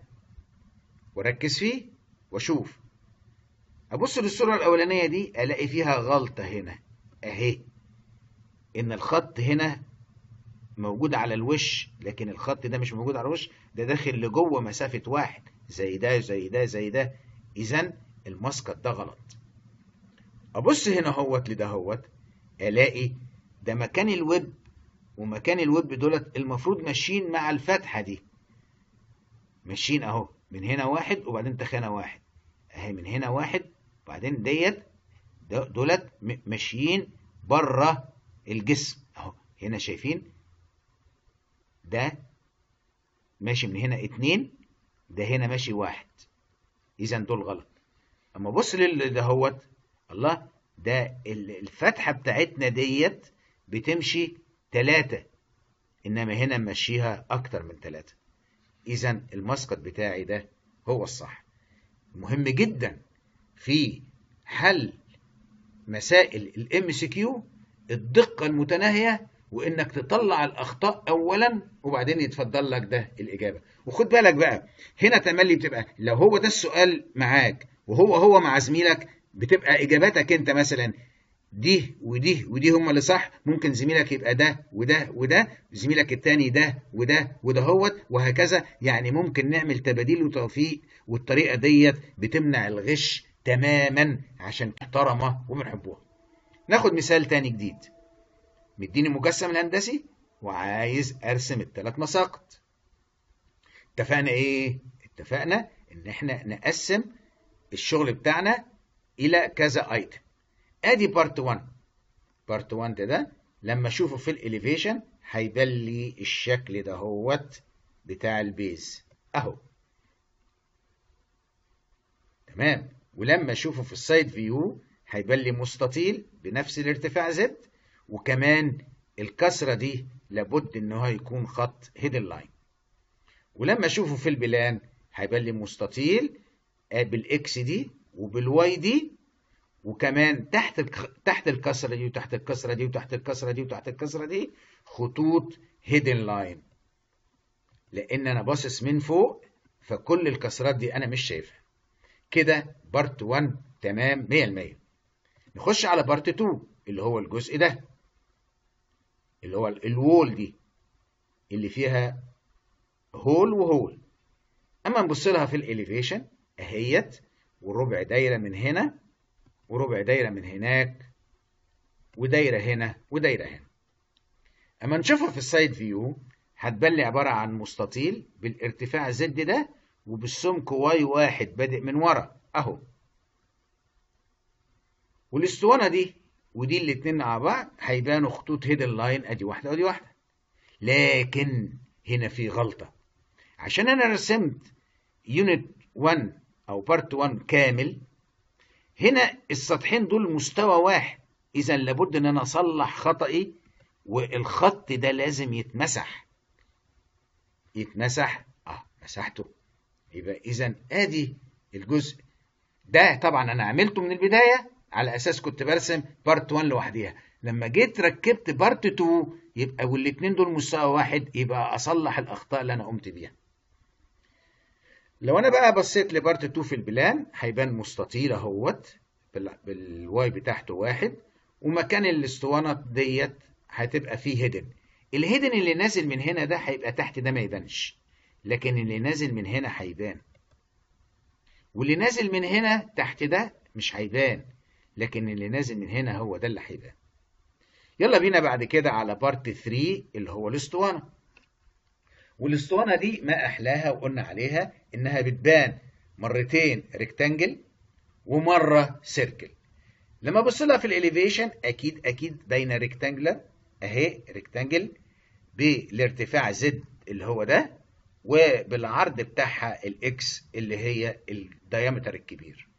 وركز فيه واشوف ابص للصوره الاولانيه دي الاقي فيها غلطه هنا اهي ان الخط هنا موجود على الوش لكن الخط ده مش موجود على الوش ده داخل لجوه مسافه واحد زي ده زي ده زي ده اذا المسقط ده غلط ابص هنا هوت لده هوت الاقي ده مكان الويب ومكان الويب دولت المفروض ماشيين مع الفتحه دي ماشيين اهو من هنا واحد وبعدين تخانه واحد اهي من هنا واحد وبعدين ديت دولت ماشيين بره الجسم اهو هنا شايفين ده ماشي من هنا اتنين ده هنا ماشي واحد اذا دول غلط اما بص لدهوت الله ده الفتحة بتاعتنا ديت بتمشي تلاتة انما هنا ماشيها اكتر من تلاتة اذا المسقط بتاعي ده هو الصح مهم جدا في حل مسائل الام سي كيو الدقة المتناهية وانك تطلع الاخطاء اولا وبعدين يتفضل لك ده الاجابه وخد بالك بقى هنا تملي بتبقى لو هو ده السؤال معاك وهو هو مع زميلك بتبقى اجاباتك انت مثلا دي ودي ودي هم اللي صح ممكن زميلك يبقى ده وده وده زميلك التاني ده وده وده هوت وهكذا يعني ممكن نعمل تباديل وتوفيق والطريقه ديت بتمنع الغش تماما عشان محترمه وبنحبوها ناخد مثال تاني جديد مديني مجسم الهندسي وعايز ارسم الثلاث مساقط اتفقنا ايه اتفقنا ان احنا نقسم الشغل بتاعنا الى كذا ايتم ادي بارت 1 بارت 1 ده, ده لما اشوفه في الاليفيشن هيبان لي الشكل ده هوت بتاع البيز اهو تمام ولما اشوفه في السايد فيو هيبان لي مستطيل بنفس الارتفاع زد وكمان الكسره دي لابد ان هو يكون خط هيدن لاين ولما اشوفه في البلان هيبان لي مستطيل بالاكس دي وبالواي دي وكمان تحت تحت الكسره دي وتحت الكسره دي وتحت الكسره دي وتحت الكسره دي خطوط هيدن لاين لان انا باصص من فوق فكل الكسرات دي انا مش شايفها كده بارت 1 تمام 100% نخش على بارت 2 اللي هو الجزء ده اللي هو الوول دي اللي فيها هول وهول اما نبص لها في الاليفيشن اهيت وربع دايره من هنا وربع دايره من هناك ودايره هنا ودايره هنا اما نشوفها في السايد فيو هتبان لي عباره عن مستطيل بالارتفاع زد ده وبالسمك واي واحد بادئ من ورا اهو والاسطوانه دي ودي الاتنين مع بعض هيبانوا خطوط هيدن لاين ادي واحده ودي واحده لكن هنا في غلطه عشان انا رسمت يونت 1 او بارت 1 كامل هنا السطحين دول مستوى واحد اذا لابد ان انا اصلح خطأي والخط ده لازم يتمسح يتمسح اه مسحته يبقى اذا ادي الجزء ده طبعا انا عملته من البدايه على اساس كنت برسم بارت 1 لوحديها لما جيت ركبت بارت 2 يبقى والاثنين دول مستوى واحد يبقى اصلح الاخطاء اللي انا قمت بيها لو انا بقى بصيت لبارت 2 في البلان هيبان مستطيل اهوت بالواي بتاعته واحد ومكان الاسطوانه ديت هتبقى فيه هيدن الهيدن اللي نازل من هنا ده هيبقى تحت ده ما يبانش لكن اللي نازل من هنا هيبان واللي نازل من هنا تحت ده مش هيبان لكن اللي نازل من هنا هو ده اللي هيبان يلا بينا بعد كده على بارت 3 اللي هو الاسطوانه والاسطوانه دي ما احلاها وقلنا عليها انها بتبان مرتين ريكتانجل ومره سيركل لما ابص لها في الاليفيشن اكيد اكيد باينه ريكتانجلر اهي ريكتانجل بالارتفاع زد اللي هو ده وبالعرض بتاعها الاكس اللي هي الديامتر الكبير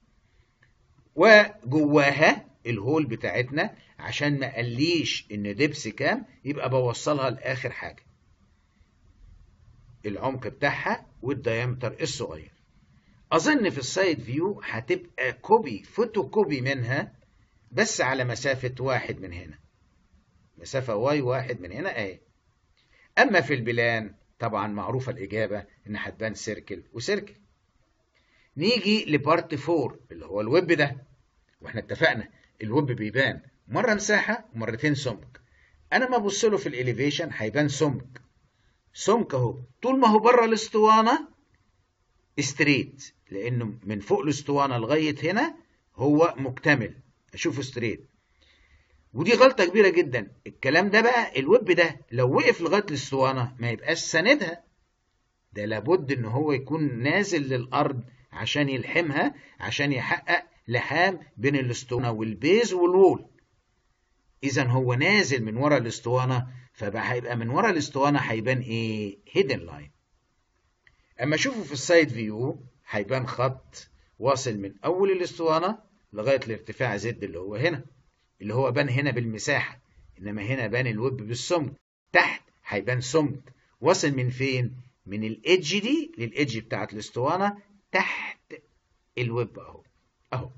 وجواها الهول بتاعتنا عشان ما قاليش ان دبس كام يبقى بوصلها لاخر حاجه العمق بتاعها والديامتر الصغير اظن في السايد فيو هتبقى كوبي فوتو كوبي منها بس على مسافة واحد من هنا مسافة واي واحد من هنا اهي اما في البلان طبعا معروفة الاجابة ان هتبان سيركل وسيركل نيجي لبارت 4 اللي هو الويب ده واحنا اتفقنا الويب بيبان مرة مساحة ومرتين سمك انا ما ابص له في الاليفيشن هيبان سمك سمك اهو طول ما هو بره الاسطوانة ستريت لانه من فوق الاسطوانة لغاية هنا هو مكتمل اشوفه ستريت ودي غلطة كبيرة جدا الكلام ده بقى الويب ده لو وقف لغاية الاسطوانة ما يبقاش ساندها ده لابد ان هو يكون نازل للارض عشان يلحمها عشان يحقق لحام بين الاسطوانة والبيز والوول اذا هو نازل من ورا الاسطوانة فبقى هيبقى من ورا الاسطوانة هيبان ايه هيدن لاين اما اشوفه في السايد فيو هيبان خط واصل من اول الاسطوانة لغاية الارتفاع زد اللي هو هنا اللي هو بان هنا بالمساحة انما هنا بان الويب بالسمك تحت هيبان سمك واصل من فين من الايدج دي للايدج بتاعت الاسطوانة تحت الويب اهو اهو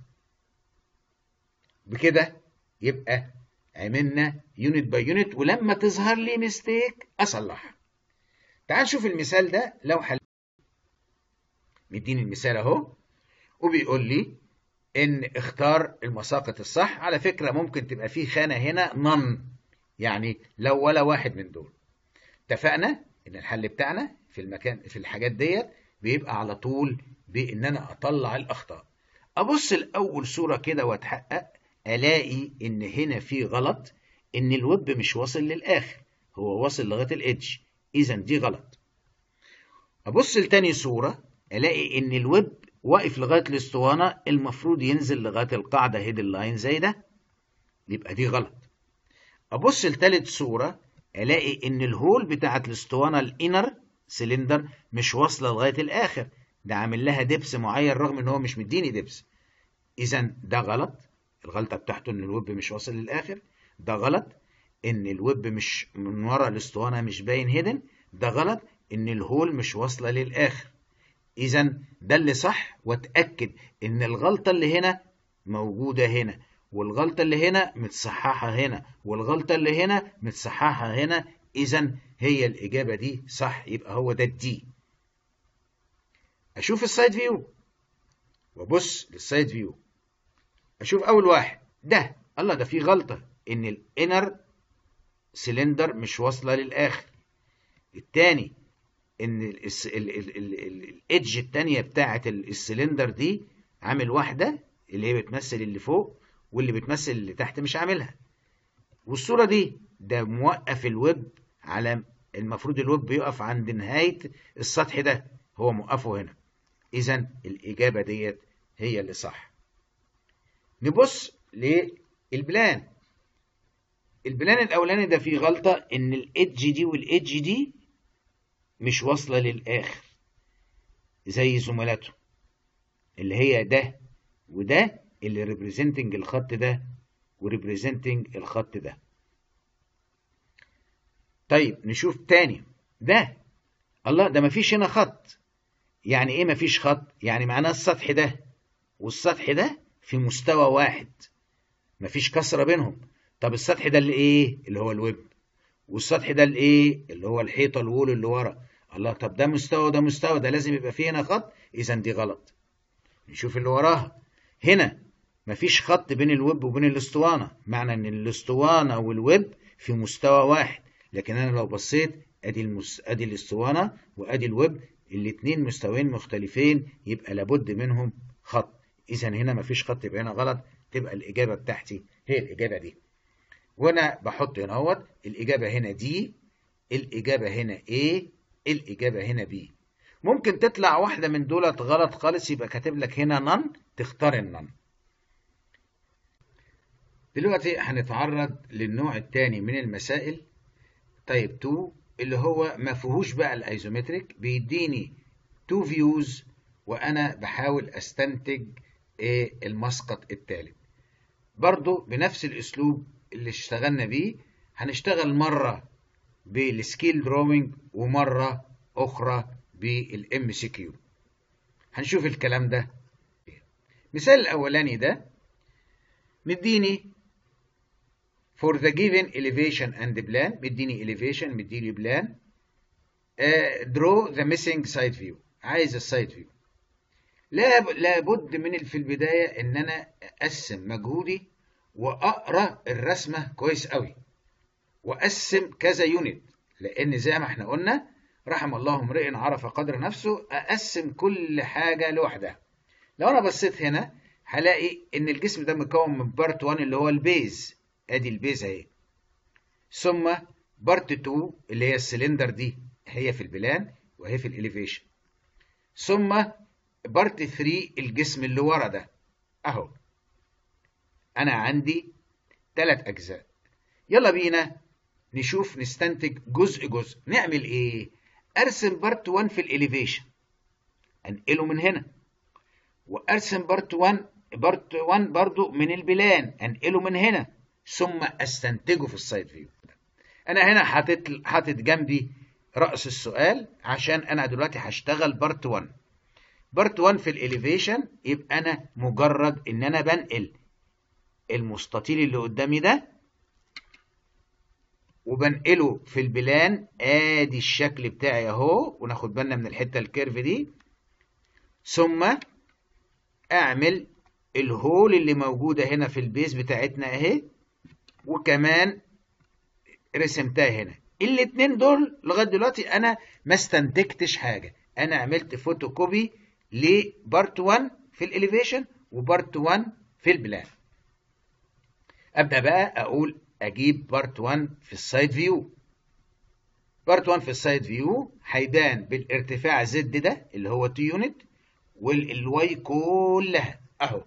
بكده يبقى عملنا يونت باي يونت ولما تظهر لي ميستيك اصلحها تعال نشوف المثال ده لو حل مديني المثال اهو وبيقول لي ان اختار المساقط الصح على فكرة ممكن تبقى فيه خانة هنا نن يعني لو ولا واحد من دول اتفقنا ان الحل بتاعنا في المكان في الحاجات ديت بيبقى على طول بان انا اطلع الاخطاء ابص الاول صورة كده واتحقق الاقي ان هنا في غلط ان الويب مش واصل للاخر هو واصل لغاية الادج اذا دي غلط ابص لتاني صورة الاقي ان الويب واقف لغايه الاسطوانه المفروض ينزل لغايه القاعده هيد اللاين زي ده يبقى دي غلط ابص لتالت صوره الاقي ان الهول بتاعت الاسطوانه الانر سلندر مش واصله لغايه الاخر ده عامل لها دبس معين رغم ان هو مش مديني دبس اذا ده غلط الغلطه بتاعته ان الويب مش واصل للاخر ده غلط ان الويب مش من ورا الاسطوانه مش باين هيدن ده غلط ان الهول مش واصله للاخر اذا ده اللي صح واتاكد ان الغلطه اللي هنا موجوده هنا والغلطه اللي هنا متصححه هنا والغلطه اللي هنا متصححه هنا اذا هي الاجابه دي صح يبقى هو ده الدي اشوف السايد فيو وابص للسايد فيو اشوف اول واحد ده الله ده في غلطه ان الانر سلندر مش واصله للاخر التاني ان الايدج التانية بتاعة السلندر دي عامل واحدة اللي هي بتمثل اللي فوق واللي بتمثل اللي تحت مش عاملها والصورة دي ده موقف الويب على المفروض الويب بيقف عند نهاية السطح ده هو موقفه هنا اذا الاجابة ديت هي اللي صح نبص للبلان البلان الاولاني ده فيه غلطة ان الايدج دي والايدج دي مش واصلة للآخر زي زملاته اللي هي ده وده اللي ريبريزنتنج الخط ده وريبريزنتنج الخط ده طيب نشوف تاني ده الله ده مفيش هنا خط يعني ايه مفيش خط يعني معناه السطح ده والسطح ده في مستوى واحد مفيش كسرة بينهم طب السطح ده اللي ايه اللي هو الويب والسطح ده الايه اللي هو الحيطه الوول اللي ورا الله طب ده مستوى وده مستوى ده لازم يبقى فيه هنا خط اذا دي غلط نشوف اللي وراها هنا مفيش خط بين الويب وبين الاسطوانه معنى ان الاسطوانه والويب في مستوى واحد لكن انا لو بصيت ادي المس... ادي الاسطوانه وادي الويب الاثنين مستويين مختلفين يبقى لابد منهم خط اذا هنا مفيش خط يبقى هنا غلط تبقى الاجابه بتاعتي هي الاجابه دي وانا بحط هنا اهوت الاجابه هنا دي الاجابه هنا A الإجابة هنا B ممكن تطلع واحدة من دولت غلط خالص يبقى كاتب لك هنا نن تختار النن دلوقتي هنتعرض للنوع الثاني من المسائل تايب 2 اللي هو ما فيهوش بقى الايزومتريك بيديني تو فيوز وانا بحاول استنتج ايه المسقط الثالث برضو بنفس الاسلوب اللي اشتغلنا بيه هنشتغل مره بالسكيل دروينج ومره اخرى بالام سي كيو هنشوف الكلام ده مثال الاولاني ده مديني for the given elevation and plan مديني elevation مديني plan uh, draw the missing side view عايز السايد فيو لا لابد من في البداية ان انا اقسم مجهودي واقرا الرسمة كويس قوي واقسم كذا يونت لان زي ما احنا قلنا رحم الله امرئ عرف قدر نفسه اقسم كل حاجة لوحدها لو انا بصيت هنا هلاقي ان الجسم ده مكون من بارت 1 اللي هو البيز ادي البيز اهي ثم بارت 2 اللي هي السلندر دي هي في البلان وهي في الاليفيشن ثم بارت 3 الجسم اللي ورا ده اهو انا عندي ثلاث اجزاء يلا بينا نشوف نستنتج جزء جزء نعمل ايه ارسم بارت 1 في الاليفيشن انقله من هنا وارسم بارت 1 بارت 1 برضو من البلان انقله من هنا ثم استنتجه في السايد فيو انا هنا حاطط حاطط جنبي راس السؤال عشان انا دلوقتي هشتغل بارت 1 بارت 1 في الاليفيشن يبقى انا مجرد ان انا بنقل المستطيل اللي قدامي ده وبنقله في البلان ادي الشكل بتاعي اهو وناخد بالنا من الحته الكيرف دي ثم اعمل الهول اللي موجوده هنا في البيز بتاعتنا اهي وكمان رسمتها هنا الاتنين دول لغايه دلوقتي انا ما استنتجتش حاجه انا عملت فوتوكوبي لبارت 1 في الاليفيشن وبارت 1 في البلان ابدا بقى اقول اجيب بارت 1 في السايد فيو بارت 1 في السايد فيو هيبان بالارتفاع زد ده اللي هو تي يونت والواي كلها اهو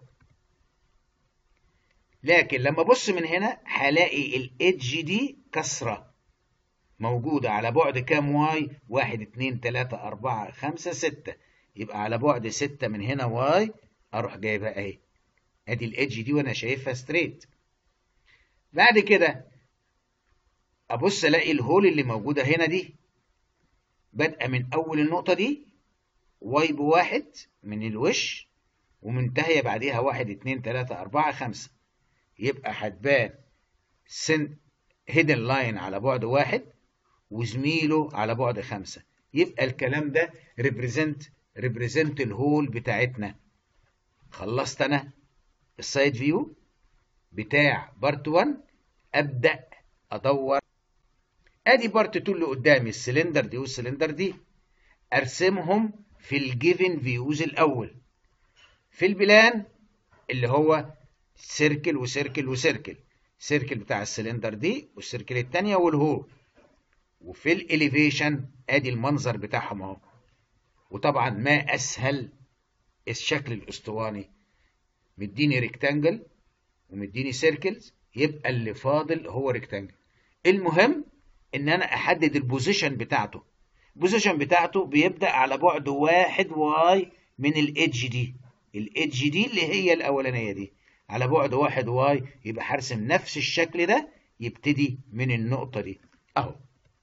لكن لما ابص من هنا هلاقي الايدج دي كسره موجوده على بعد كام واي 1 2 3 4 5 6 يبقى على بعد 6 من هنا واي اروح جايبها اهي ادي الايدج دي وانا شايفها ستريت بعد كده ابص الاقي الهول اللي موجوده هنا دي بادئه من اول النقطه دي واي بواحد من الوش ومنتهيه بعديها واحد اتنين تلاته اربعه خمسه يبقى هتبان سن هيدن لاين على بعد واحد وزميله على بعد خمسه يبقى الكلام ده ريبريزنت ريبريزنت الهول بتاعتنا خلصت انا السايد فيو بتاع بارت 1 ابدا ادور ادي بارت 2 اللي قدامي السلندر دي والسلندر دي ارسمهم في الجيفن فيوز الاول في البلان اللي هو سيركل وسيركل وسيركل سيركل بتاع السلندر دي والسيركل الثانيه والهول وفي الاليفيشن ادي المنظر بتاعهم اهو وطبعا ما اسهل الشكل الاسطواني مديني ريكتانجل ومديني سيركلز يبقى اللي فاضل هو ريكتانجل المهم ان انا احدد البوزيشن بتاعته البوزيشن بتاعته بيبدا على بعد واحد واي من الايدج دي الايدج دي اللي هي الاولانيه دي على بعد واحد واي يبقى هرسم نفس الشكل ده يبتدي من النقطه دي اهو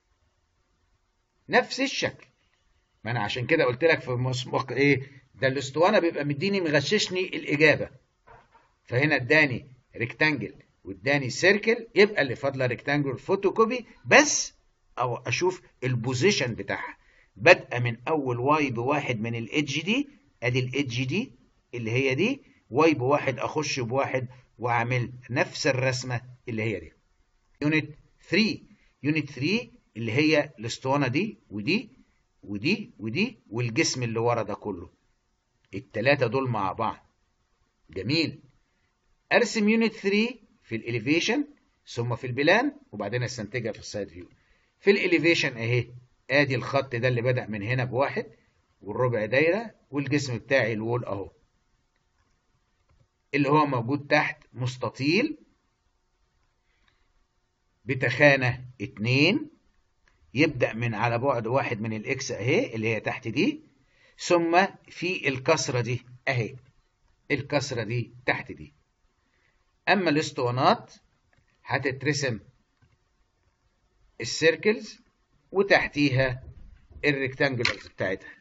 نفس الشكل ما انا عشان كده قلت لك في مسبق ايه ده الاسطوانه بيبقى مديني مغششني الاجابه فهنا اداني ريكتانجل واداني سيركل يبقى اللي فاضله ريكتانجل فوتوكوبي بس او اشوف البوزيشن بتاعها بادئه من اول واي بواحد من الايدج دي ادي الايدج دي اللي هي دي واي بواحد اخش بواحد واعمل نفس الرسمه اللي هي دي يونت 3 يونت 3 اللي هي الاسطوانه دي ودي ودي ودي والجسم اللي ورا ده كله التلاتة دول مع بعض جميل ارسم يونت 3 في الاليفيشن ثم في البلان وبعدين استنتجها في السايد فيو في الاليفيشن اهي ادي الخط ده اللي بدأ من هنا بواحد والربع دايرة والجسم بتاعي الوول اهو اللي هو موجود تحت مستطيل بتخانة اتنين يبدأ من على بعد واحد من الاكس اهي اللي هي تحت دي ثم في الكسرة دي اهي الكسرة دي تحت دي اما الاسطوانات هتترسم السيركلز وتحتيها الريكتانجلرز بتاعتها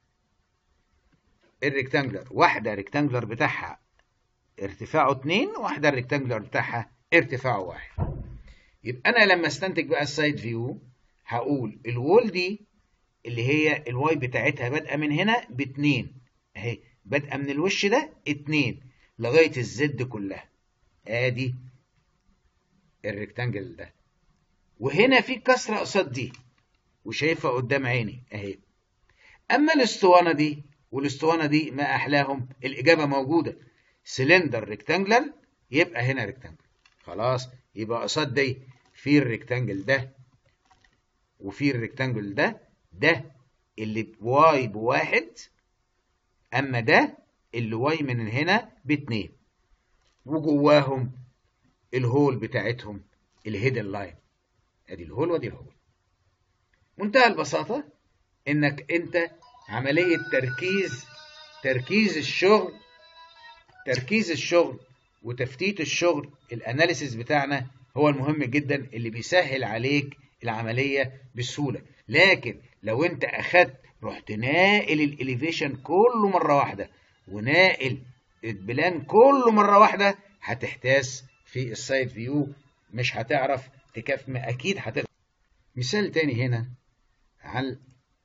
الريكتانجلر واحدة ريكتانجلر بتاعها ارتفاعه اتنين واحدة الريكتانجلر بتاعها ارتفاعه واحد يبقى أنا لما استنتج بقى السايد فيو هقول الوول دي اللي هي الواي بتاعتها بادئة من هنا باتنين اهي بادئة من الوش ده اتنين لغاية الزد كلها ادي الريكتانجل ده وهنا في كسرة قصاد دي وشايفها قدام عيني اهي اما الاسطوانة دي والاسطوانة دي ما احلاهم الاجابة موجودة سلندر ريكتانجلر يبقى هنا ريكتانجل خلاص يبقى قصاد دي في الريكتانجل ده وفي الريكتانجل ده ده اللي بواي بواحد اما ده اللي واي من هنا باتنين وجواهم الهول بتاعتهم الهيدن لاين ادي الهول وادي الهول منتهى البساطة انك انت عملية تركيز تركيز الشغل تركيز الشغل وتفتيت الشغل الاناليسيس بتاعنا هو المهم جدا اللي بيسهل عليك العملية بسهولة لكن لو انت اخدت رحت ناقل الاليفيشن كله مرة واحدة وناقل البلان كله مرة واحدة هتحتاس في السايد فيو مش هتعرف تكف اكيد هتغلط مثال تاني هنا على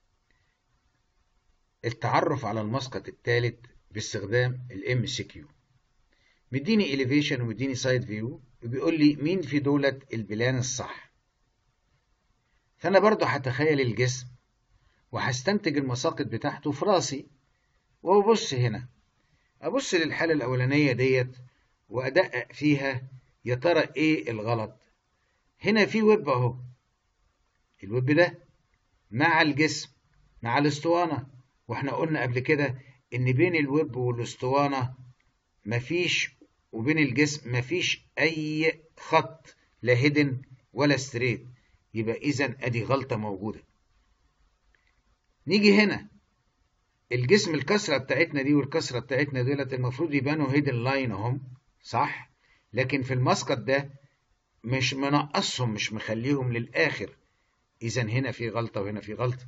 التعرف على المسقط الثالث باستخدام الام سي كيو مديني اليفيشن ومديني سايد فيو وبيقول لي مين في دولت البلان الصح فانا برضه هتخيل الجسم وهستنتج المساقط بتاعته في راسي وابص هنا ابص للحاله الاولانيه ديت وادقق فيها يا ترى ايه الغلط هنا في ويب اهو الويب ده مع الجسم مع الاسطوانه واحنا قلنا قبل كده ان بين الويب والاسطوانه مفيش وبين الجسم مفيش اي خط لا هيدن ولا ستريت يبقى اذا ادي غلطه موجوده نيجي هنا الجسم الكسره بتاعتنا دي والكسره بتاعتنا دولت المفروض يبانوا هيدن لاين اهم صح لكن في المسقط ده مش منقصهم مش مخليهم للاخر اذا هنا في غلطه وهنا في غلطه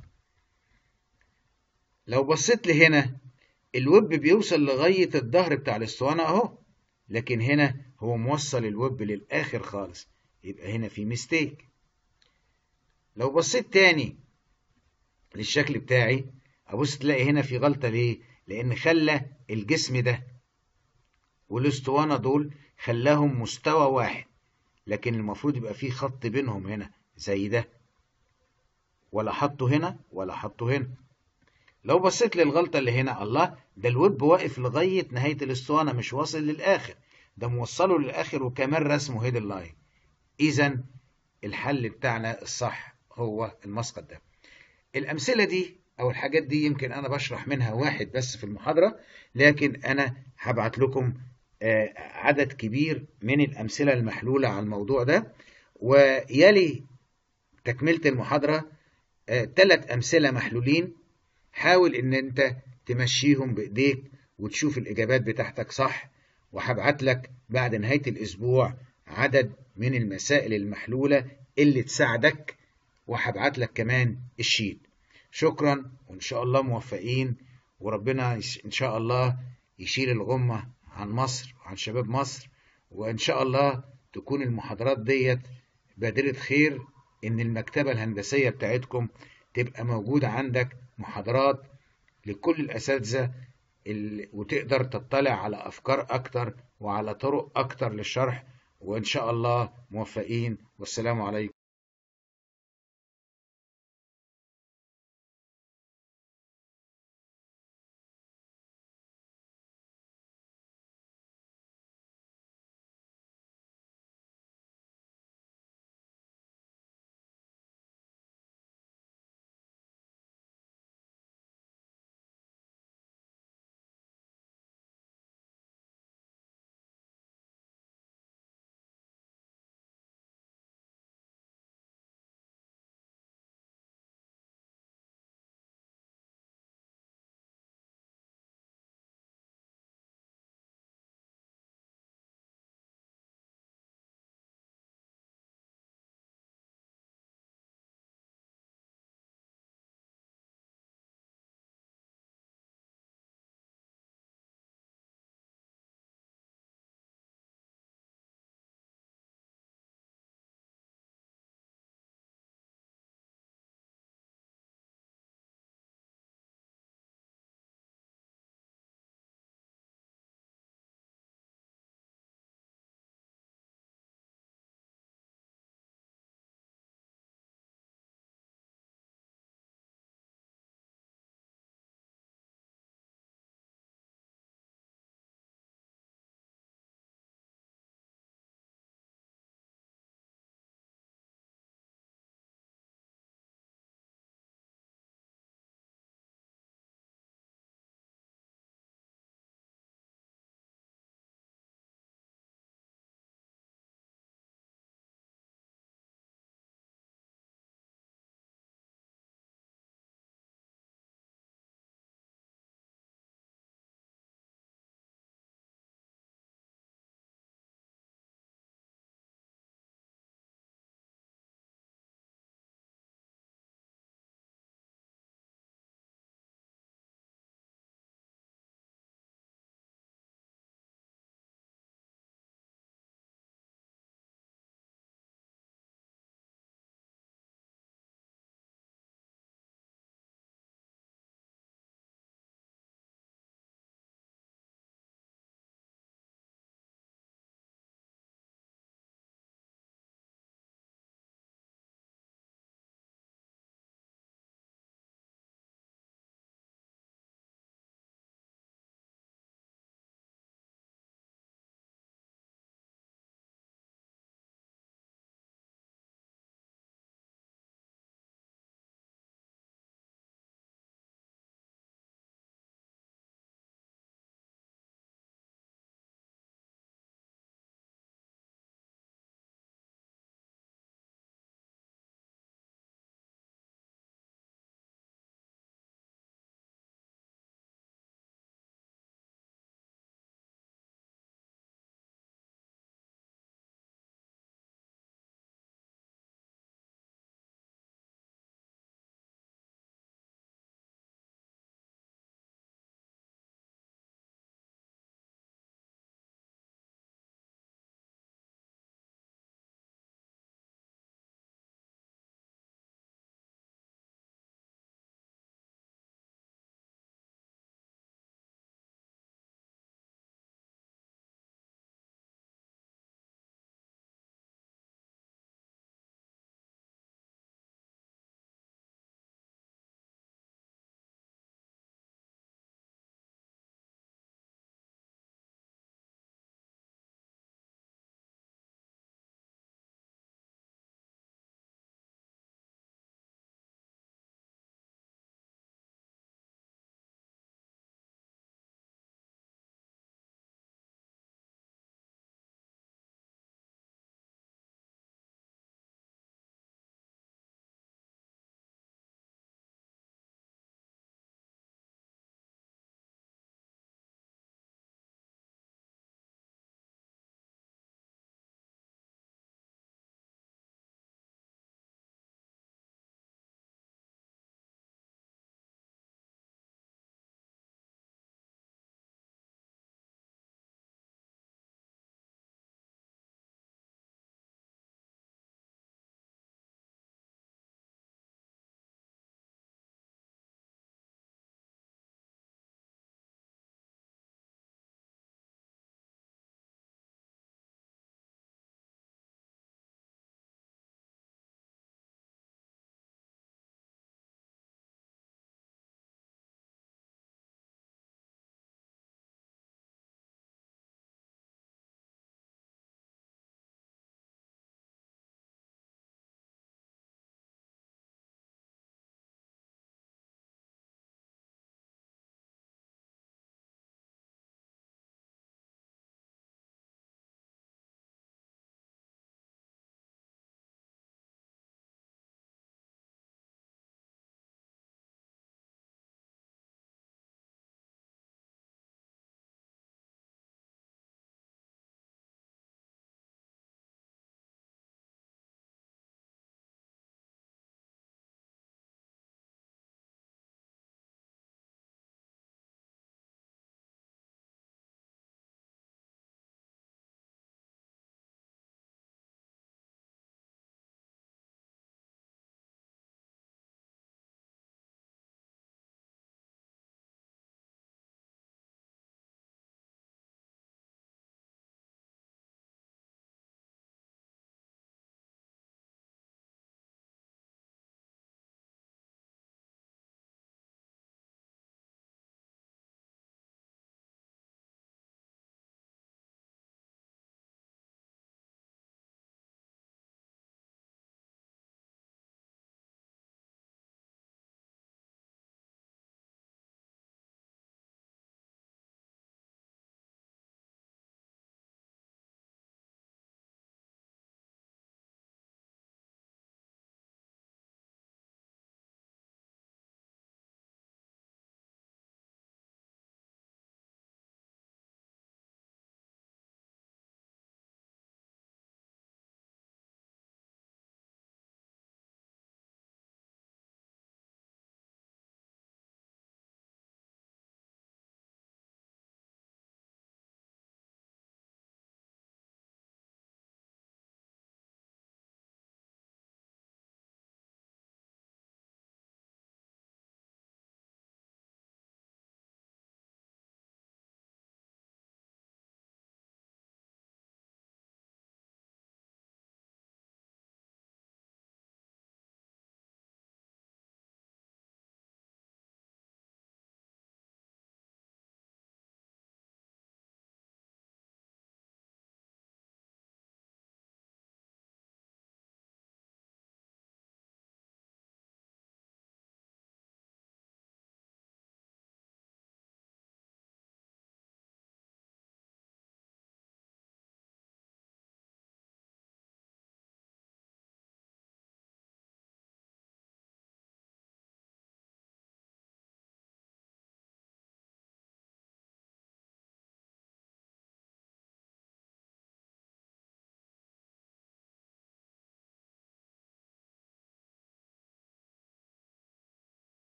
لو بصيت لهنا الويب بيوصل لغايه الظهر بتاع الاسطوانه اهو لكن هنا هو موصل الويب للاخر خالص يبقى هنا في ميستيك لو بصيت تاني للشكل بتاعي ابص تلاقي هنا في غلطه ليه لان خلى الجسم ده والاسطوانه دول خلاهم مستوى واحد لكن المفروض يبقى في خط بينهم هنا زي ده ولا حطه هنا ولا حطه هنا لو بصيت للغلطه اللي هنا الله ده الويب واقف لغايه نهايه الاسطوانه مش واصل للاخر ده موصله للاخر وكمان رسمه هيد اللاين اذا الحل بتاعنا الصح هو المسقط ده الامثله دي او الحاجات دي يمكن انا بشرح منها واحد بس في المحاضره لكن انا هبعت لكم عدد كبير من الامثله المحلوله على الموضوع ده ويلي تكمله المحاضره ثلاث امثله محلولين حاول ان انت تمشيهم بايديك وتشوف الاجابات بتاعتك صح وهبعت لك بعد نهايه الاسبوع عدد من المسائل المحلوله اللي تساعدك وهبعت لك كمان الشيت شكرا وان شاء الله موفقين وربنا ان شاء الله يشيل الغمه عن مصر وعن شباب مصر وان شاء الله تكون المحاضرات ديت بادره خير ان المكتبه الهندسيه بتاعتكم تبقى موجوده عندك محاضرات لكل الاساتذه وتقدر تطلع على افكار اكتر وعلى طرق اكتر للشرح وان شاء الله موفقين والسلام عليكم